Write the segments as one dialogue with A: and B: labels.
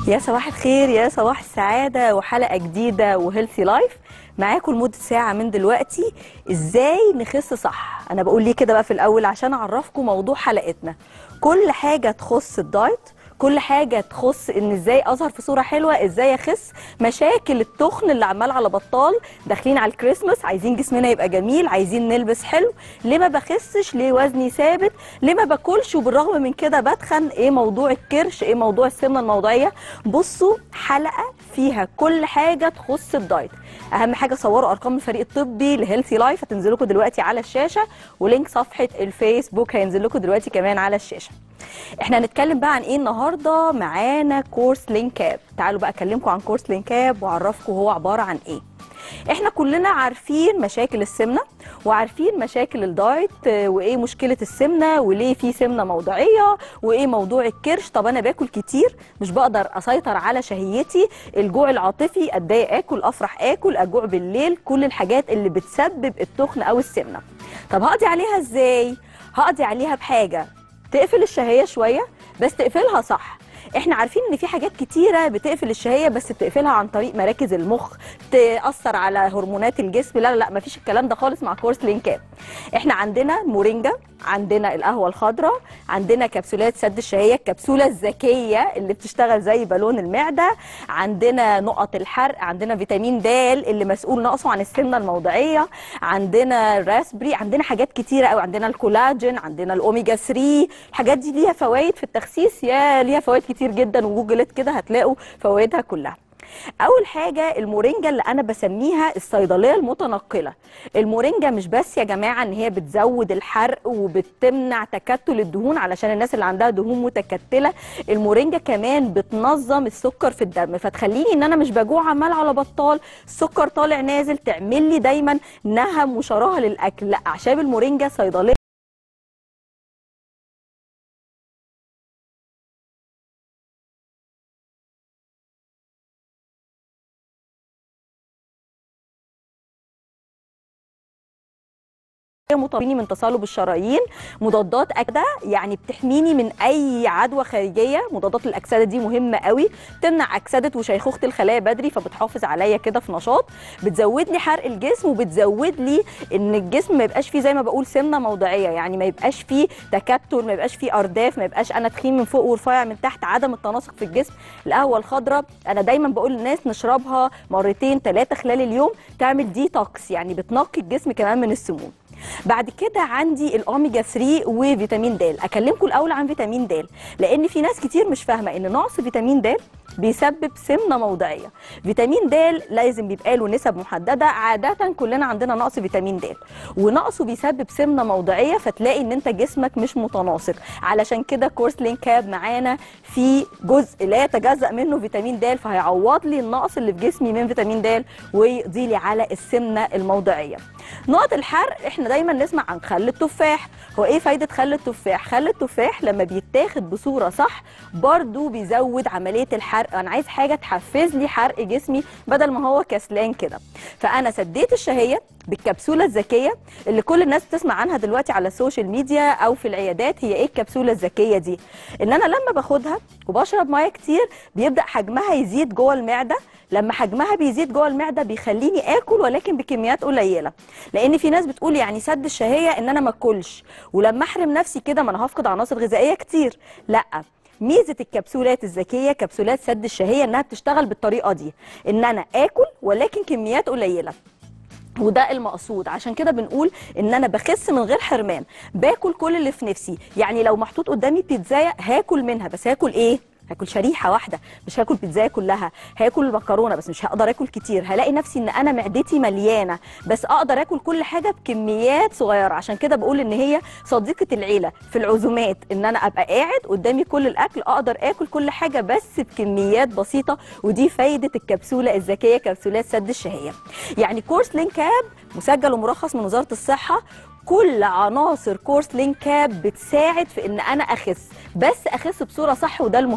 A: يا صباح الخير يا صباح السعادة وحلقة جديدة وهيلثي لايف معاكم لمدة ساعة من دلوقتي ازاي نخس صح انا بقول ليه كده بقى في الاول عشان اعرفكم موضوع حلقتنا كل حاجة تخص الدايت كل حاجة تخص ان ازاي اظهر في صورة حلوة ازاي اخس مشاكل التخن اللي عمال على بطال داخلين على الكريسماس عايزين جسمنا يبقى جميل عايزين نلبس حلو ليه ما بخسش ليه وزني ثابت ليه ما باكلش وبالرغم من كده بتخن ايه موضوع الكرش ايه موضوع السمنة الموضعية بصوا حلقة فيها كل حاجة تخص الدايت اهم حاجة صوروا ارقام الفريق الطبي لهيلثي لايف هتنزل لكم دلوقتي على الشاشة ولينك صفحة الفيسبوك هينزل لكم دلوقتي كمان على الشاشة احنا هنتكلم بقى عن ايه النهارده معانا كورس لينكاب تعالوا بقى اكلمكم عن كورس لينكاب واعرفكم هو عباره عن ايه احنا كلنا عارفين مشاكل السمنه وعارفين مشاكل الدايت آه، وايه مشكله السمنه وليه في سمنه موضعيه وايه موضوع الكرش طب انا باكل كتير مش بقدر اسيطر على شهيتي الجوع العاطفي اتضايق اكل افرح اكل اجوع بالليل كل الحاجات اللي بتسبب التخن او السمنه طب هقضي عليها ازاي هقضي عليها بحاجه تقفل الشهيه شويه بس تقفلها صح احنا عارفين ان في حاجات كتيره بتقفل الشهيه بس بتقفلها عن طريق مراكز المخ تاثر على هرمونات الجسم لا لا لا مفيش الكلام ده خالص مع كورس لينكاب احنا عندنا مورينجا عندنا القهوه الخضراء عندنا كبسولات سد الشهيه الكبسوله الذكيه اللي بتشتغل زي بالون المعده عندنا نقط الحرق عندنا فيتامين د اللي مسؤول نقصه عن السمنه الموضعيه عندنا راسبري عندنا حاجات كتيره قوي عندنا الكولاجين عندنا الاوميجا 3 الحاجات دي ليها فوائد في التخسيس يا ليها فوائد كتير جدا وجوجلت كده هتلاقوا فوائدها كلها اول حاجه المورينجا اللي انا بسميها الصيدليه المتنقله المورينجا مش بس يا جماعه ان هي بتزود الحرق وبتمنع تكتل الدهون علشان الناس اللي عندها دهون متكتله المورينجا كمان بتنظم السكر في الدم فتخليني ان انا مش بجوع عمال على بطال السكر طالع نازل تعمل لي دايما نهم وشراهه للاكل لا اعشاب المورينجا صيدليه مطمئني من تصلب الشرايين مضادات اكسده يعني بتحميني من اي عدوى خارجيه مضادات الاكسده دي مهمه قوي تمنع اكسده وشيخوخه الخلايا بدري فبتحافظ عليا كده في نشاط بتزود لي حرق الجسم وبتزود لي ان الجسم ما يبقاش فيه زي ما بقول سمنه موضعيه يعني ما يبقاش فيه تكتل ما يبقاش فيه ارداف ما يبقاش انا تخين من فوق ورفيع من تحت عدم التناسق في الجسم القهوه الخضراء انا دايما بقول للناس نشربها مرتين ثلاثه خلال اليوم تعمل ديتوكس يعني بتنقي الجسم كمان من السموم بعد كده عندي الاوميجا 3 وفيتامين د اكلمكم الاول عن فيتامين د لان في ناس كتير مش فاهمه ان نقص فيتامين د بيسبب سمنه موضعيه فيتامين د لازم بيبقى له نسب محدده عاده كلنا عندنا نقص فيتامين د ونقصه بيسبب سمنه موضعيه فتلاقي ان انت جسمك مش متناسق علشان كده كورس لينكاب معانا في جزء لا يتجزا منه فيتامين د فهيعوض لي النقص اللي في جسمي من فيتامين د ويقضي لي على السمنه الموضعيه نقط الحرق احنا دايما نسمع عن خل التفاح هو ايه فايده خل التفاح خل التفاح لما بيتاخد بصوره صح برضو بيزود عمليه الحرق انا عايز حاجه تحفز لي حرق جسمي بدل ما هو كسلان كده فانا سديت الشهيه بالكبسوله الذكيه اللي كل الناس بتسمع عنها دلوقتي على السوشيال ميديا او في العيادات هي ايه الكبسوله الذكيه دي ان انا لما باخدها وبشرب ميه كتير بيبدا حجمها يزيد جوه المعده لما حجمها بيزيد جوه المعده بيخليني اكل ولكن بكميات قليله لان في ناس بتقول يعني سد الشهيه ان انا ما اكلش ولما احرم نفسي كده ما انا هفقد عناصر غذائيه كتير لا ميزه الكبسولات الذكيه كبسولات سد الشهيه انها بتشتغل بالطريقه دي ان انا اكل ولكن كميات قليله وده المقصود عشان كده بنقول ان انا بخس من غير حرمان باكل كل اللي في نفسي يعني لو محطوط قدامي بيتزايه هاكل منها بس هاكل ايه هاكل شريحه واحده مش هاكل بيتزايه كلها هاكل مكرونه بس مش هقدر اكل كتير هلاقي نفسي ان انا معدتي مليانه بس اقدر اكل كل حاجه بكميات صغيره عشان كده بقول ان هي صديقه العيله في العزومات ان انا ابقى قاعد قدامي كل الاكل اقدر اكل كل حاجه بس بكميات بسيطه ودي فايده الكبسوله الذكيه كبسولات سد الشهيه يعني كورس لينكاب مسجل ومرخص من وزاره الصحه كل عناصر كورس لينكاب بتساعد في ان انا اخس بس اخس بصوره صح وده المهم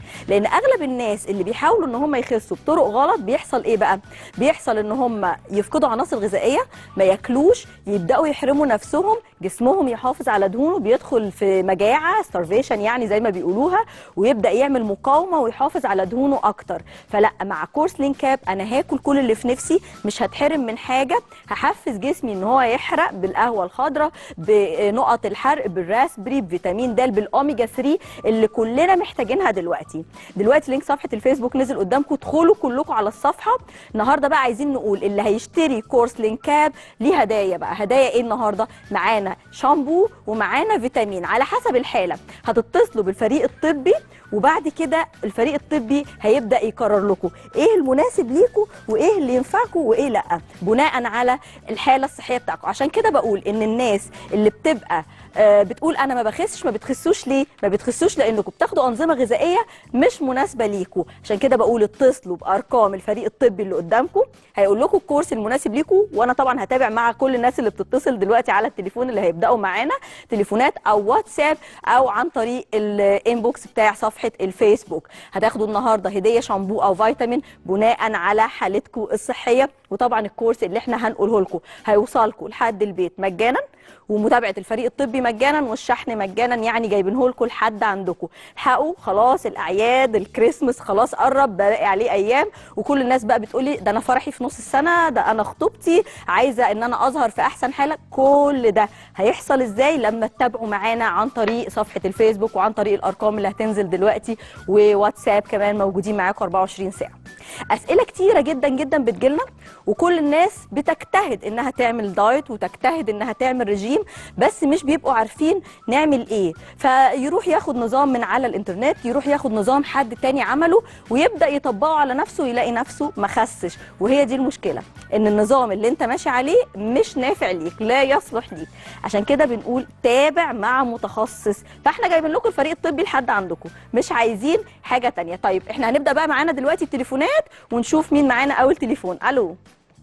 A: لان اغلب الناس اللي بيحاولوا ان هم يخسوا بطرق غلط بيحصل ايه بقى بيحصل ان هم يفقدوا عناصر غذائيه ما ياكلوش يبداوا يحرموا نفسهم جسمهم يحافظ على دهونه بيدخل في مجاعه starvation يعني زي ما بيقولوها ويبدا يعمل مقاومه ويحافظ على دهونه اكتر فلا مع كورس لينكاب انا هاكل كل اللي في نفسي مش هتحرم من حاجه هحفز جسمي ان هو يحرق بالقهوه الخضراء بنقط الحرق بالراسبري بفيتامين د بالاوميجا 3 اللي كلنا محتاجينها دلوقتي دلوقتي لينك صفحه الفيسبوك نزل قدامكم ادخلوا كلكم على الصفحه النهارده بقى عايزين نقول اللي هيشتري كورس لينكاب ليه هدايا بقى هدايا ايه النهارده معانا شامبو ومعانا فيتامين على حسب الحاله هتتصلوا بالفريق الطبي وبعد كده الفريق الطبي هيبدا يقرر لكم ايه المناسب ليكم وايه اللي ينفعكم وايه لا بناء على الحاله الصحيه بتاعكم عشان كده بقول ان الناس اللي بتبقى آه، بتقول انا ما بخسش ما بتخسوش ليه ما بتخسوش لانكم بتاخدوا انظمه غذائيه مش مناسبه ليكم عشان كده بقول اتصلوا بارقام الفريق الطبي اللي قدامكم هيقول لكم الكورس المناسب ليكم وانا طبعا هتابع مع كل الناس اللي بتتصل دلوقتي على التليفون اللي هيبداوا معانا تليفونات او واتساب او عن طريق الانبوكس بتاع صفحه الفيسبوك هتاخدوا النهارده هديه شامبو او فيتامين بناء على حالتكم الصحيه وطبعا الكورس اللي احنا هنقوله لكم هيوصلكم لحد البيت مجانا ومتابعه الفريق الطبي مجانا والشحن مجانا يعني جايبينه لكم لحد عندكم الحقوا خلاص الاعياد الكريسماس خلاص قرب باقي عليه ايام وكل الناس بقى بتقولي ده انا فرحي في نص السنه ده انا خطوبتي عايزه ان انا اظهر في احسن حاله كل ده هيحصل ازاي لما تتابعوا معانا عن طريق صفحه الفيسبوك وعن طريق الارقام اللي هتنزل دلوقتي وواتساب كمان موجودين معاكم 24 ساعه اسئله كتيره جدا جدا بتجيلنا وكل الناس بتجتهد انها تعمل دايت وتجتهد انها تعمل رجيم بس مش بيبقوا عارفين نعمل ايه فيروح ياخد نظام من على الانترنت يروح ياخد نظام حد تاني عمله ويبدا يطبقه على نفسه ويلاقي نفسه ما خسش وهي دي المشكله ان النظام اللي انت ماشي عليه مش نافع ليك لا يصلح ليك عشان كده بنقول تابع مع متخصص فاحنا جايبين لكم الفريق الطبي لحد عندكم مش عايزين حاجه تانية طيب احنا هنبدا بقى معانا دلوقتي التليفونات ونشوف مين معانا اول تليفون الو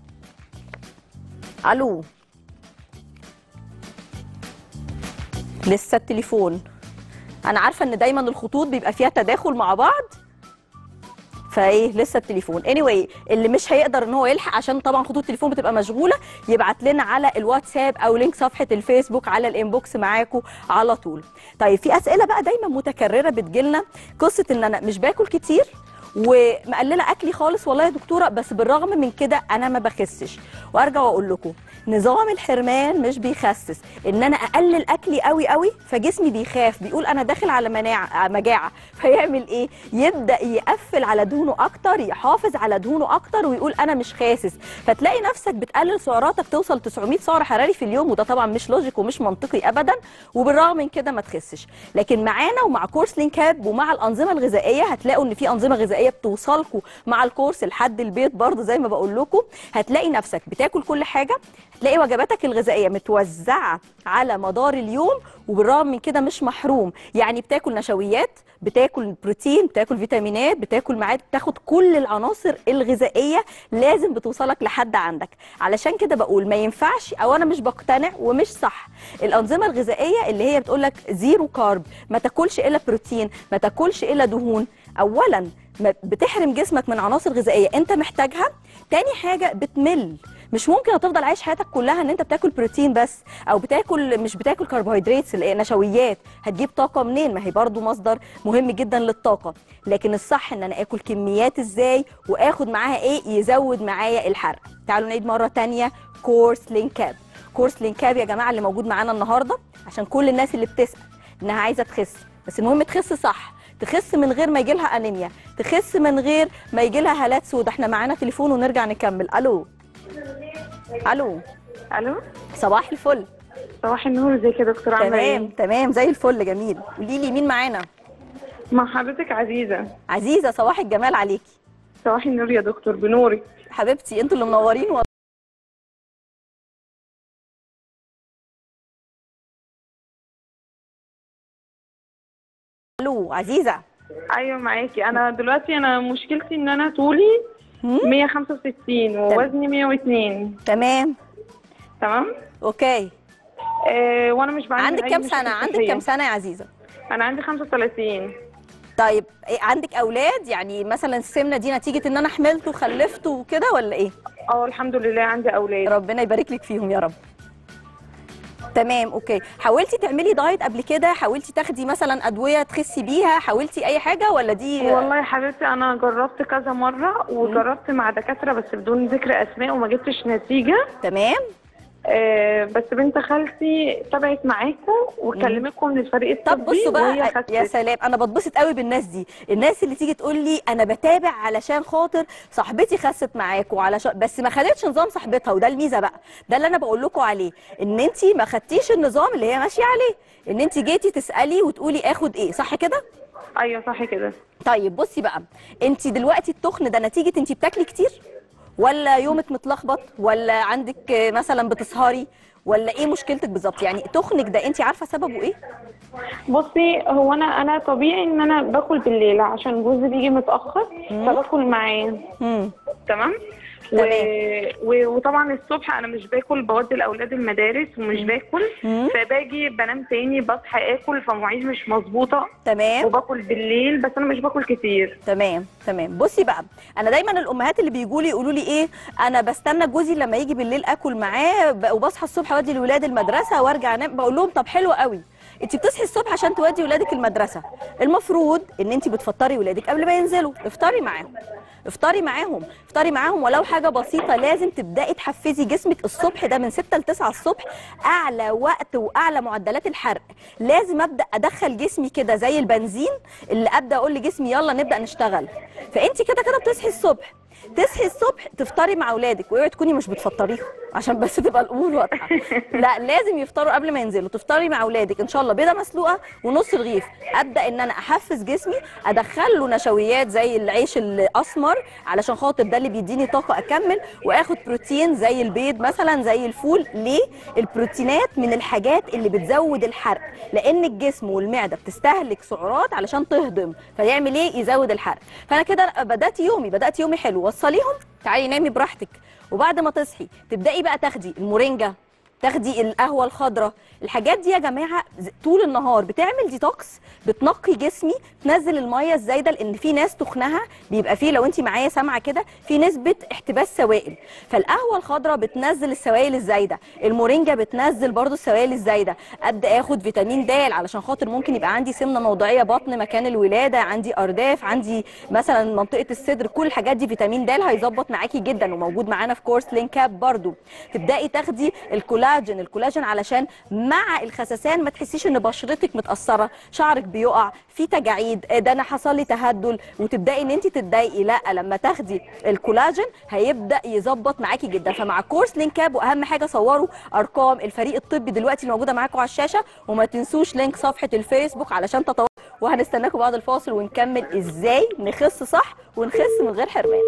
A: الو لسه التليفون انا عارفه ان دايما الخطوط بيبقى فيها تداخل مع بعض فايه لسه التليفون anyway اللي مش هيقدر ان هو يلحق عشان طبعا خطوط التليفون بتبقى مشغوله يبعت لنا على الواتساب او لينك صفحه الفيسبوك على الانبوكس معاكم على طول طيب في اسئله بقى دايما متكرره بتجيلنا قصه ان انا مش باكل كتير ومقلله اكلي خالص والله يا دكتوره بس بالرغم من كده انا ما بخسش وارجع واقول لكم نظام الحرمان مش بيخسس ان انا اقلل اكلي قوي قوي فجسمي بيخاف بيقول انا داخل على مناعه مجاعه فيعمل ايه يبدا يقفل على دهونه اكتر يحافظ على دهونه اكتر ويقول انا مش خاسس فتلاقي نفسك بتقلل سعراتك توصل 900 سعر حراري في اليوم وده طبعا مش لوجيك ومش منطقي ابدا وبالرغم من كده ما تخسش لكن معانا ومع كورس لينكاب ومع الانظمه الغذائيه هتلاقوا ان في انظمه غذائيه بتوصلكم مع الكورس لحد البيت برضه زي ما بقول لكم هتلاقي نفسك بتاكل كل حاجه هتلاقي وجباتك الغذائيه متوزعه على مدار اليوم وبالرغم من كده مش محروم يعني بتاكل نشويات بتاكل بروتين بتاكل فيتامينات بتاكل معاد بتاخد كل العناصر الغذائيه لازم بتوصلك لحد عندك علشان كده بقول ما ينفعش او انا مش بقتنع ومش صح الانظمه الغذائيه اللي هي بتقول لك زيرو كارب ما تاكلش الا بروتين ما تاكلش الا دهون اولا ما بتحرم جسمك من عناصر غذائيه انت محتاجها تاني حاجه بتمل مش ممكن هتفضل عايش حياتك كلها ان انت بتاكل بروتين بس او بتاكل مش بتاكل كربوهيدرات اللي هي نشويات هتجيب طاقه منين ما هي برضو مصدر مهم جدا للطاقه لكن الصح ان انا اكل كميات ازاي واخد معاها ايه يزود معايا الحرق تعالوا نعيد مره تانية كورس لينكاب كورس لينكاب يا جماعه اللي موجود معانا النهارده عشان كل الناس اللي بتسال انها عايزه تخس بس المهم تخس صح تخس من غير ما يجي لها انيميا تخس من غير ما يجي لها هالات سودة احنا معانا تليفون ونرجع نكمل الو الو
B: الو
A: صباح الفل
B: صباح النور ازيك يا دكتور عامله
A: تمام
B: ايه
A: تمام زي الفل جميل قولي لي مين معانا
B: مع حضرتك عزيزه
A: عزيزه صباح الجمال عليكي
B: صباح النور يا دكتور بنورك
A: حبيبتي انتوا اللي منورين والله. الو عزيزه
B: ايوه معاكي انا دلوقتي انا مشكلتي ان انا طولي
A: هم؟
B: 165 ووزني 102
A: تمام
B: تمام
A: اوكي
B: آه وانا مش بعاني من
A: عندك
B: أي
A: كام
B: مشاكل
A: سنه عندك
B: صحية.
A: كام سنه يا عزيزه
B: انا عندي 35
A: طيب إيه عندك اولاد يعني مثلا السمنه دي نتيجه ان انا حملت وخلفت وكده ولا ايه
B: اه الحمد لله عندي اولاد
A: ربنا يبارك لك فيهم يا رب تمام اوكي حاولتي تعملي دايت قبل كده حاولتي تاخدي مثلا ادويه تخسي بيها حاولتي اي حاجه ولا دي
B: والله يا حبيبتي انا جربت كذا مره وجربت مع دكاتره بس بدون ذكر اسماء وما جبتش نتيجه
A: تمام
B: آه بس بنت خالتي تابعت معاكم وكلمتكم من الفريق
A: طب
B: الطبي
A: بصوا
B: وهي
A: بقى
B: خست.
A: يا سلام انا بتبسط قوي بالناس دي الناس اللي تيجي تقول لي انا بتابع علشان خاطر صاحبتي خست معاكم علشان بس ما خدتش نظام صاحبتها وده الميزه بقى ده اللي انا بقول لكم عليه ان انت ما خدتيش النظام اللي هي ماشيه عليه ان انت جيتي تسالي وتقولي اخد ايه صح كده
B: ايوه صح كده
A: طيب بصي بقى انت دلوقتي التخن ده نتيجه انت بتاكلي كتير ولا يومك متلخبط ولا عندك آه، مثلا بتسهري ولا ايه مشكلتك بالظبط يعني تخنك ده انت عارفه سببه ايه
B: بصي هو انا انا طبيعي ان انا باكل بالليل عشان جوزي بيجي متاخر
A: مم.
B: فباكل معاه
A: امم
B: تمام و...
A: تمام.
B: و... وطبعا الصبح انا مش باكل بودي الاولاد المدارس ومش باكل
A: مم.
B: فباجي بنام تاني بصحى اكل فمواعيد مش مظبوطه
A: تمام
B: وباكل بالليل بس انا مش باكل كتير
A: تمام تمام بصي بقى انا دايما الامهات اللي بيجوا لي يقولوا لي ايه انا بستنى جوزي لما يجي بالليل اكل معاه ب- وبصحى الصبح اودي الولاد المدرسه وارجع انام بقول لهم طب حلو قوي انت بتصحي الصبح عشان تودي ولادك المدرسه المفروض ان انت بتفطري ولادك قبل ما ينزلوا افطري معاهم افطري معاهم افطري معاهم ولو حاجه بسيطه لازم تبداي تحفزي جسمك الصبح ده من 6 ل 9 الصبح اعلى وقت واعلى معدلات الحرق لازم ابدا ادخل جسمي كده زي البنزين اللي ابدا اقول لجسمي يلا نبدا نشتغل فانت كده كده بتصحي الصبح تصحي الصبح تفطري مع اولادك واوعي تكوني مش بتفطريهم عشان بس تبقى الامور واضحه لا لازم يفطروا قبل ما ينزلوا تفطري مع اولادك ان شاء الله بيضه مسلوقه ونص رغيف ابدا ان انا احفز جسمي ادخل له نشويات زي العيش الاسمر علشان خاطر ده اللي بيديني طاقه اكمل واخد بروتين زي البيض مثلا زي الفول ليه البروتينات من الحاجات اللي بتزود الحرق لان الجسم والمعده بتستهلك سعرات علشان تهضم فيعمل ايه يزود الحرق فانا كده بدات يومي بدات يومي حلو وصليهم تعالي نامي براحتك وبعد ما تصحي تبداي بقى تاخدي المورينجا تاخدي القهوه الخضراء الحاجات دي يا جماعه ز- طول النهار بتعمل ديتوكس بتنقي جسمي تنزل الميه الزايده لان في ناس تخنها بيبقى فيه لو انت معايا سامعه كده في نسبه احتباس سوائل فالقهوه الخضراء بتنزل السوائل الزايده المورينجا بتنزل برضو السوائل الزايده ابدا اخد فيتامين د علشان خاطر ممكن يبقى عندي سمنه موضعيه بطن مكان الولاده عندي ارداف عندي مثلا منطقه الصدر كل الحاجات دي فيتامين د هيظبط معاكي جدا وموجود معانا في كورس لينك اب برضو تبداي تاخدي الكولاجين الكولاجين علشان مع الخسسان ما تحسيش ان بشرتك متاثره شعرك بيقع في تجاعيد آه، ده انا حصل لي تهدل وتبداي ان انت تتضايقي لا لما تاخدي الكولاجين هيبدا يظبط معاكي جدا فمع كورس لينك اب واهم حاجه صوروا ارقام الفريق الطبي دلوقتي الموجوده معاكم على الشاشه وما تنسوش لينك صفحه الفيسبوك علشان تتواصلوا وهنستناكم بعد الفاصل ونكمل ازاي نخس صح ونخس من غير حرمان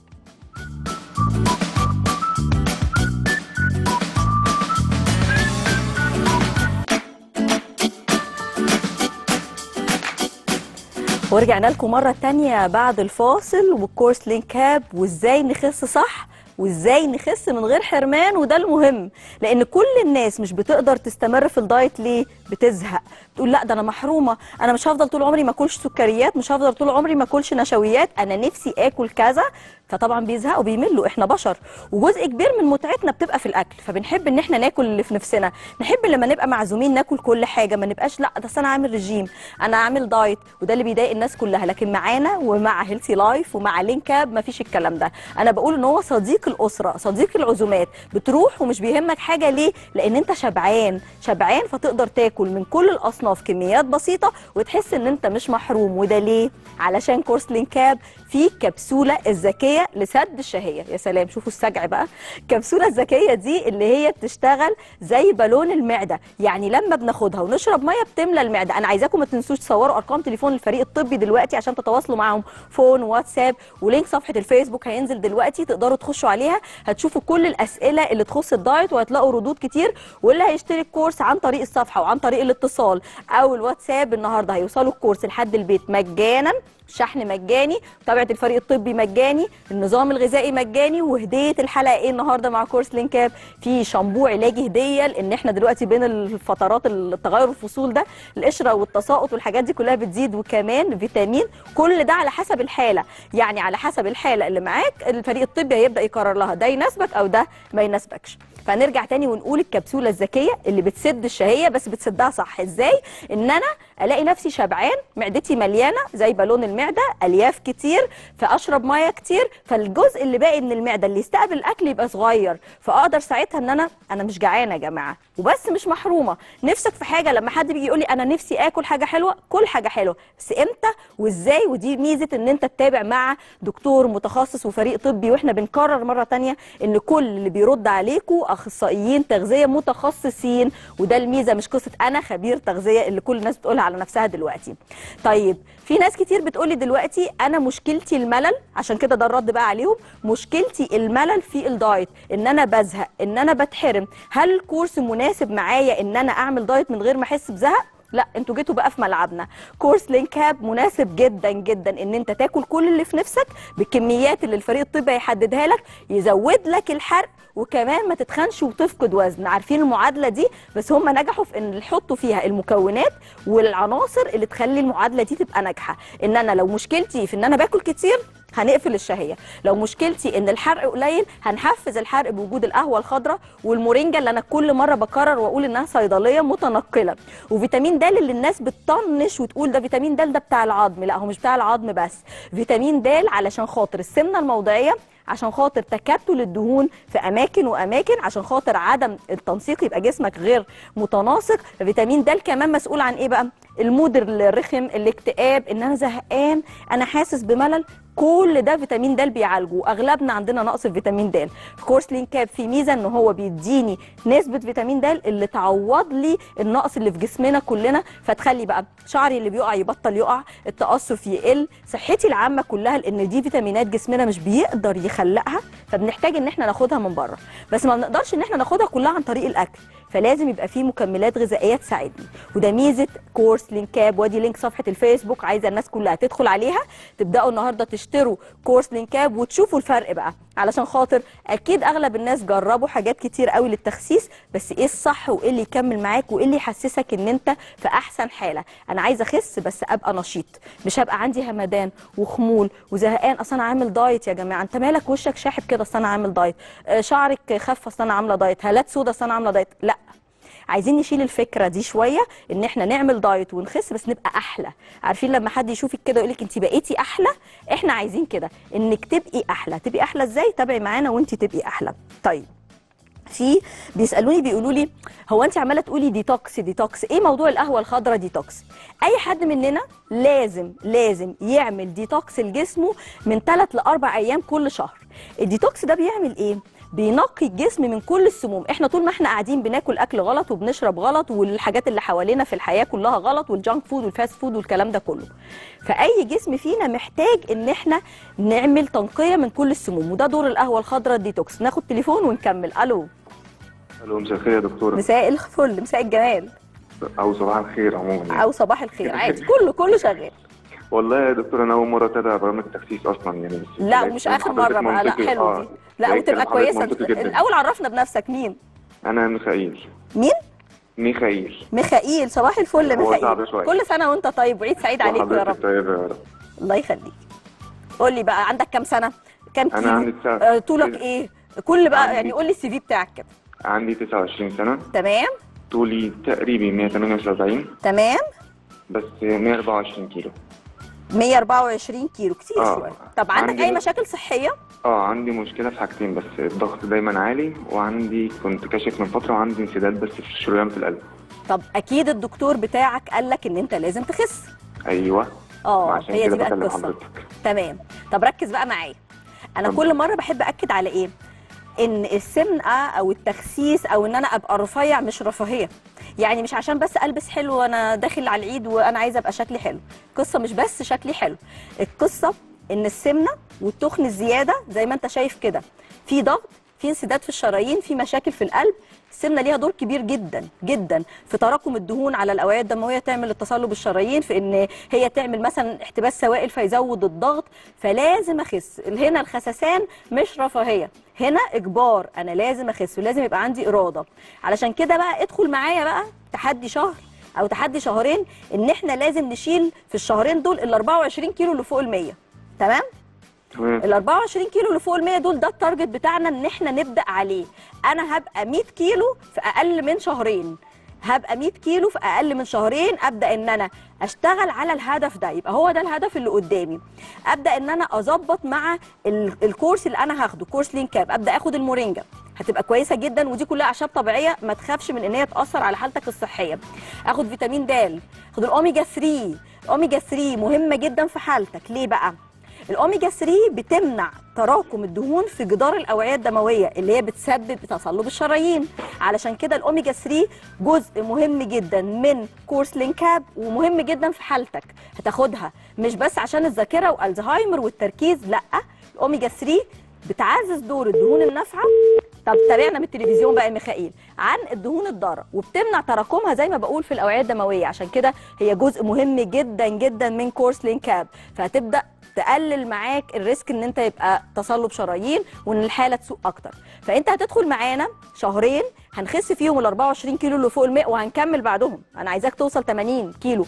A: ورجعنا لكم مرة تانية بعد الفاصل وكورس لينك اب وازاي نخس صح وازاي نخس من غير حرمان وده المهم لان كل الناس مش بتقدر تستمر في الدايت ليه بتزهق تقول لا ده انا محرومه انا مش هفضل طول عمري ما اكلش سكريات مش هفضل طول عمري ما اكلش نشويات انا نفسي اكل كذا فطبعا بيزهقوا بيملوا احنا بشر وجزء كبير من متعتنا بتبقى في الاكل فبنحب ان احنا ناكل اللي في نفسنا نحب لما نبقى معزومين ناكل كل حاجه ما نبقاش لا ده أصل انا عامل رجيم انا عامل دايت وده اللي بيضايق الناس كلها لكن معانا ومع هيلثي لايف ومع لينك اب مفيش الكلام ده انا بقول ان هو صديق الاسره صديق العزومات بتروح ومش بيهمك حاجه ليه لان انت شبعان شبعان فتقدر تاكل من كل الاصناف كميات بسيطه وتحس ان انت مش محروم وده ليه علشان كورس لينك اب فيه كبسوله الذكيه لسد الشهيه يا سلام شوفوا السجع بقى الكبسوله الذكيه دي اللي هي بتشتغل زي بالون المعده يعني لما بناخدها ونشرب ميه بتملى المعده انا عايزاكم ما تنسوش تصوروا ارقام تليفون الفريق الطبي دلوقتي عشان تتواصلوا معاهم فون واتساب ولينك صفحه الفيسبوك هينزل دلوقتي تقدروا تخشوا عليها هتشوفوا كل الاسئله اللي تخص الدايت وهتلاقوا ردود كتير واللي هيشتري الكورس عن طريق الصفحه وعن طريق الاتصال او الواتساب النهارده هيوصلوا الكورس لحد البيت مجانا شحن مجاني متابعه الفريق الطبي مجاني النظام الغذائي مجاني وهديه الحلقه ايه النهارده مع كورس لينكاب في شامبو علاجي هديه لان احنا دلوقتي بين الفترات التغير الفصول ده القشره والتساقط والحاجات دي كلها بتزيد وكمان فيتامين كل ده على حسب الحاله يعني على حسب الحاله اللي معاك الفريق الطبي هيبدا يقرر لها ده يناسبك او ده ما يناسبكش فنرجع تاني ونقول الكبسوله الذكيه اللي بتسد الشهيه بس بتسدها صح ازاي ان انا الاقي نفسي شبعان معدتي مليانه زي بالون المعده الياف كتير فاشرب ميه كتير فالجزء اللي باقي من المعده اللي يستقبل الاكل يبقى صغير فاقدر ساعتها ان انا انا مش جعانه يا جماعه وبس مش محرومه نفسك في حاجه لما حد بيجي يقول لي انا نفسي اكل حاجه حلوه كل حاجه حلوه بس امتى وازاي ودي ميزه ان انت تتابع مع دكتور متخصص وفريق طبي واحنا بنكرر مره تانية ان كل اللي بيرد عليكم اخصائيين تغذيه متخصصين وده الميزه مش قصه انا خبير تغذيه اللي كل الناس بتقولها على نفسها دلوقتي طيب في ناس كتير بتقولي دلوقتي انا مشكلتي الملل عشان كده ده الرد بقى عليهم مشكلتي الملل في الدايت ان انا بزهق ان انا بتحرم هل الكورس مناسب معايا ان انا اعمل دايت من غير ما احس بزهق لا انتوا جيتوا بقى في ملعبنا كورس لينكاب مناسب جدا جدا ان انت تاكل كل اللي في نفسك بالكميات اللي الفريق الطبي هيحددها لك يزود لك الحرق وكمان ما تتخنش وتفقد وزن عارفين المعادله دي بس هم نجحوا في ان يحطوا فيها المكونات والعناصر اللي تخلي المعادله دي تبقى ناجحه ان انا لو مشكلتي في ان انا باكل كتير هنقفل الشهيه لو مشكلتي ان الحرق قليل هنحفز الحرق بوجود القهوه الخضراء والمورينجا اللي انا كل مره بكرر واقول انها صيدليه متنقله وفيتامين د اللي الناس بتطنش وتقول ده فيتامين د ده بتاع العظم لا هو مش بتاع العظم بس فيتامين د علشان خاطر السمنه الموضعيه عشان خاطر تكتل الدهون في اماكن واماكن عشان خاطر عدم التنسيق يبقى جسمك غير متناسق فيتامين د كمان مسؤول عن ايه بقى المود الرخم الاكتئاب ان انا زهقان انا حاسس بملل كل ده فيتامين د بيعالجه اغلبنا عندنا نقص في فيتامين د كورس لينكاب في ميزه ان هو بيديني نسبه فيتامين د اللي تعوض لي النقص اللي في جسمنا كلنا فتخلي بقى شعري اللي بيقع يبطل يقع التقصف يقل صحتي العامه كلها لان دي فيتامينات جسمنا مش بيقدر يخلقها فبنحتاج ان احنا ناخدها من بره بس ما بنقدرش ان احنا ناخدها كلها عن طريق الاكل فلازم يبقى فيه مكملات غذائيه تساعدني وده ميزه كورس لينكاب وادي لينك صفحه الفيسبوك عايزه الناس كلها تدخل عليها تبداوا النهارده تشتروا كورس لينكاب وتشوفوا الفرق بقى علشان خاطر اكيد اغلب الناس جربوا حاجات كتير قوي للتخسيس بس ايه الصح وايه اللي يكمل معاك وايه اللي يحسسك ان انت في احسن حاله انا عايزه اخس بس ابقى نشيط مش هبقى عندي همدان وخمول وزهقان اصل انا عامل دايت يا جماعه انت مالك وشك شاحب كده اصل انا عامل دايت آه، شعرك خف اصل انا عامله دايت هالات سودا اصل انا عامله دايت لا عايزين نشيل الفكره دي شويه ان احنا نعمل دايت ونخس بس نبقى احلى عارفين لما حد يشوفك كده يقول لك انت بقيتي احلى احنا عايزين كده انك تبقي احلى تبقي احلى ازاي تابعي معانا وانت تبقي احلى طيب في بيسالوني بيقولوا لي هو انت عماله تقولي ديتوكس ديتوكس ايه موضوع القهوه الخضراء ديتوكس اي حد مننا لازم لازم يعمل ديتوكس لجسمه من 3 ل 4 ايام كل شهر الديتوكس ده بيعمل ايه بينقي الجسم من كل السموم احنا طول ما احنا قاعدين بناكل اكل غلط وبنشرب غلط والحاجات اللي حوالينا في الحياه كلها غلط والجانك فود والفاست فود والكلام ده كله فاي جسم فينا محتاج ان احنا نعمل تنقيه من كل السموم وده دور القهوه الخضراء الديتوكس ناخد تليفون ونكمل الو
C: الو مساء الخير يا دكتوره
A: مساء الفل مساء الجمال
C: او صباح الخير عموما يعني.
A: او صباح الخير عادي كله كله شغال
C: والله يا دكتوره انا اول مره اتابع برامج التخسيس اصلا يعني بس
A: لا
C: لقيت
A: ومش
C: كلام
A: اخر
C: حضرتك
A: مره بقى لا
C: منطقي.
A: حلو
C: آه.
A: دي لا
C: لقيت
A: وتبقى
C: كلام حضرتك
A: كويسه
C: منطقي جدا.
A: الاول عرفنا بنفسك مين
C: انا ميخائيل
A: مين
C: ميخائيل
A: ميخائيل صباح الفل
C: هو صعب
A: ميخائيل
C: شوية.
A: كل سنه وانت طيب وعيد سعيد عليك يا
C: وحضرتك
A: رب
C: طيب يا رب
A: الله يخليك قول لي بقى عندك كام سنه كام
C: أنا
A: كيلو
C: عندي تسعة-
A: آه، طولك ايه كل بقى
C: عندي-
A: يعني قول لي السي في بتاعك كده
C: عندي 29 سنه
A: تمام
C: طولي تقريبا 178
A: تمام
C: بس 124 كيلو
A: 124 كيلو كتير
C: آه.
A: شويه طب عندك
C: عندي
A: اي
C: بقى-
A: مشاكل صحيه
C: اه عندي مشكله في حاجتين بس الضغط دايما عالي وعندي كنت كاشف من فتره وعندي انسداد بس في الشريان في القلب
A: طب اكيد الدكتور بتاعك قال لك ان انت لازم تخس
C: ايوه
A: اه
C: وعشان
A: هي
C: كده
A: دي بقى
C: بكلم
A: القصه
C: حضرتك
A: تمام طب ركز بقى معايا انا
C: اتفضل.
A: كل مره بحب اكد على ايه ان السمنه او التخسيس او ان انا ابقى رفيع مش رفاهيه يعني مش عشان بس البس حلو وانا داخل على العيد وانا عايزه ابقى شكلي حلو القصه مش بس شكلي حلو القصه ان السمنه والتخن الزياده زي ما انت شايف كده في ضغط في انسداد في الشرايين في مشاكل في القلب السمنه ليها دور كبير جدا جدا في تراكم الدهون على الاوعيه الدمويه تعمل التصلب الشرايين في ان هي تعمل مثلا احتباس سوائل فيزود الضغط فلازم اخس هنا الخسسان مش رفاهيه هنا اجبار انا لازم اخس ولازم يبقى عندي اراده علشان كده بقى ادخل معايا بقى تحدي شهر او تحدي شهرين ان احنا لازم نشيل في الشهرين دول ال 24 كيلو اللي فوق ال 100 تمام
C: تمام
A: ال 24 كيلو اللي فوق ال 100 دول ده التارجت بتاعنا ان احنا نبدا عليه انا هبقى 100 كيلو في اقل من شهرين هبقى 100 كيلو في اقل من شهرين ابدا ان انا اشتغل على الهدف ده يبقى هو ده الهدف اللي قدامي ابدا ان انا اظبط مع ال- الكورس اللي انا هاخده كورس لين كاب ابدا اخد المورينجا هتبقى كويسه جدا ودي كلها اعشاب طبيعيه ما تخافش من ان هي تاثر على حالتك الصحيه اخد فيتامين د اخد الاوميجا 3 الاوميجا 3 مهمه جدا في حالتك ليه بقى الاوميجا 3 بتمنع تراكم الدهون في جدار الاوعيه الدمويه اللي هي بتسبب تصلب الشرايين علشان كده الاوميجا 3 جزء مهم جدا من كورس لينكاب ومهم جدا في حالتك هتاخدها مش بس عشان الذاكره والزهايمر والتركيز لا الاوميجا 3 بتعزز دور الدهون النافعه طب تابعنا من التلفزيون بقى يا ميخائيل عن الدهون الضاره وبتمنع تراكمها زي ما بقول في الاوعيه الدمويه عشان كده هي جزء مهم جدا جدا من كورس لينكاب فهتبدا تقلل معاك الريسك ان انت يبقى تصلب شرايين وان الحاله تسوء اكتر فانت هتدخل معانا شهرين هنخس فيهم ال 24 كيلو اللي فوق ال 100 وهنكمل بعدهم انا عايزاك توصل 80 كيلو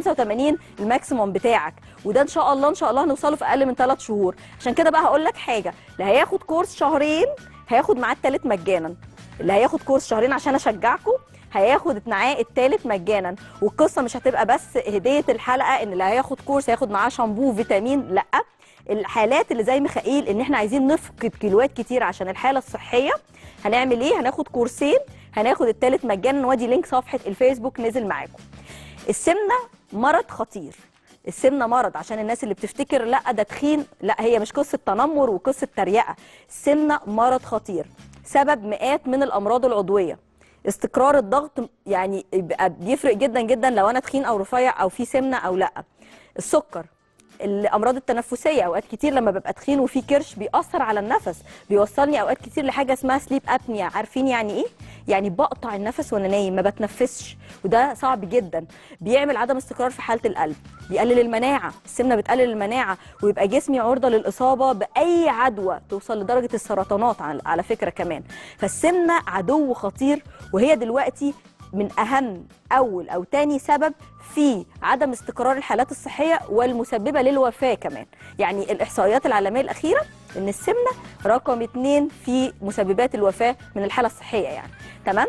A: 85 الماكسيموم بتاعك وده ان شاء الله ان شاء الله هنوصله في اقل من 3 شهور عشان كده بقى هقول لك حاجه اللي هياخد كورس شهرين هياخد معاه التالت مجانا اللي هياخد كورس شهرين عشان اشجعكم هياخد معاه التالت مجانا والقصه مش هتبقى بس هديه الحلقه ان اللي هياخد كورس هياخد معاه شامبو فيتامين لا الحالات اللي زي ميخائيل ان احنا عايزين نفقد كيلوات كتير عشان الحاله الصحيه هنعمل ايه هناخد كورسين هناخد التالت مجانا وادي لينك صفحه الفيسبوك نزل معاكم السمنه مرض خطير السمنه مرض عشان الناس اللي بتفتكر لا ده تخين لا هي مش قصه تنمر وقصه تريقه السمنه مرض خطير سبب مئات من الامراض العضويه استقرار الضغط يعني يبقى بيفرق جدا جدا لو انا تخين او رفيع او في سمنه او لا السكر الامراض التنفسيه اوقات كتير لما ببقى تخين وفي كرش بيأثر على النفس بيوصلني اوقات كتير لحاجه اسمها سليب ابنيا عارفين يعني ايه يعني بقطع النفس وانا نايم ما بتنفسش وده صعب جدا بيعمل عدم استقرار في حاله القلب بيقلل المناعه السمنه بتقلل المناعه ويبقى جسمي عرضه للاصابه باي عدوى توصل لدرجه السرطانات على على فكره كمان فالسمنه عدو خطير وهي دلوقتي من اهم اول او تاني سبب في عدم استقرار الحالات الصحيه والمسببه للوفاه كمان يعني الاحصائيات العالميه الاخيره ان السمنه رقم اتنين في مسببات الوفاه من الحاله الصحيه يعني تمام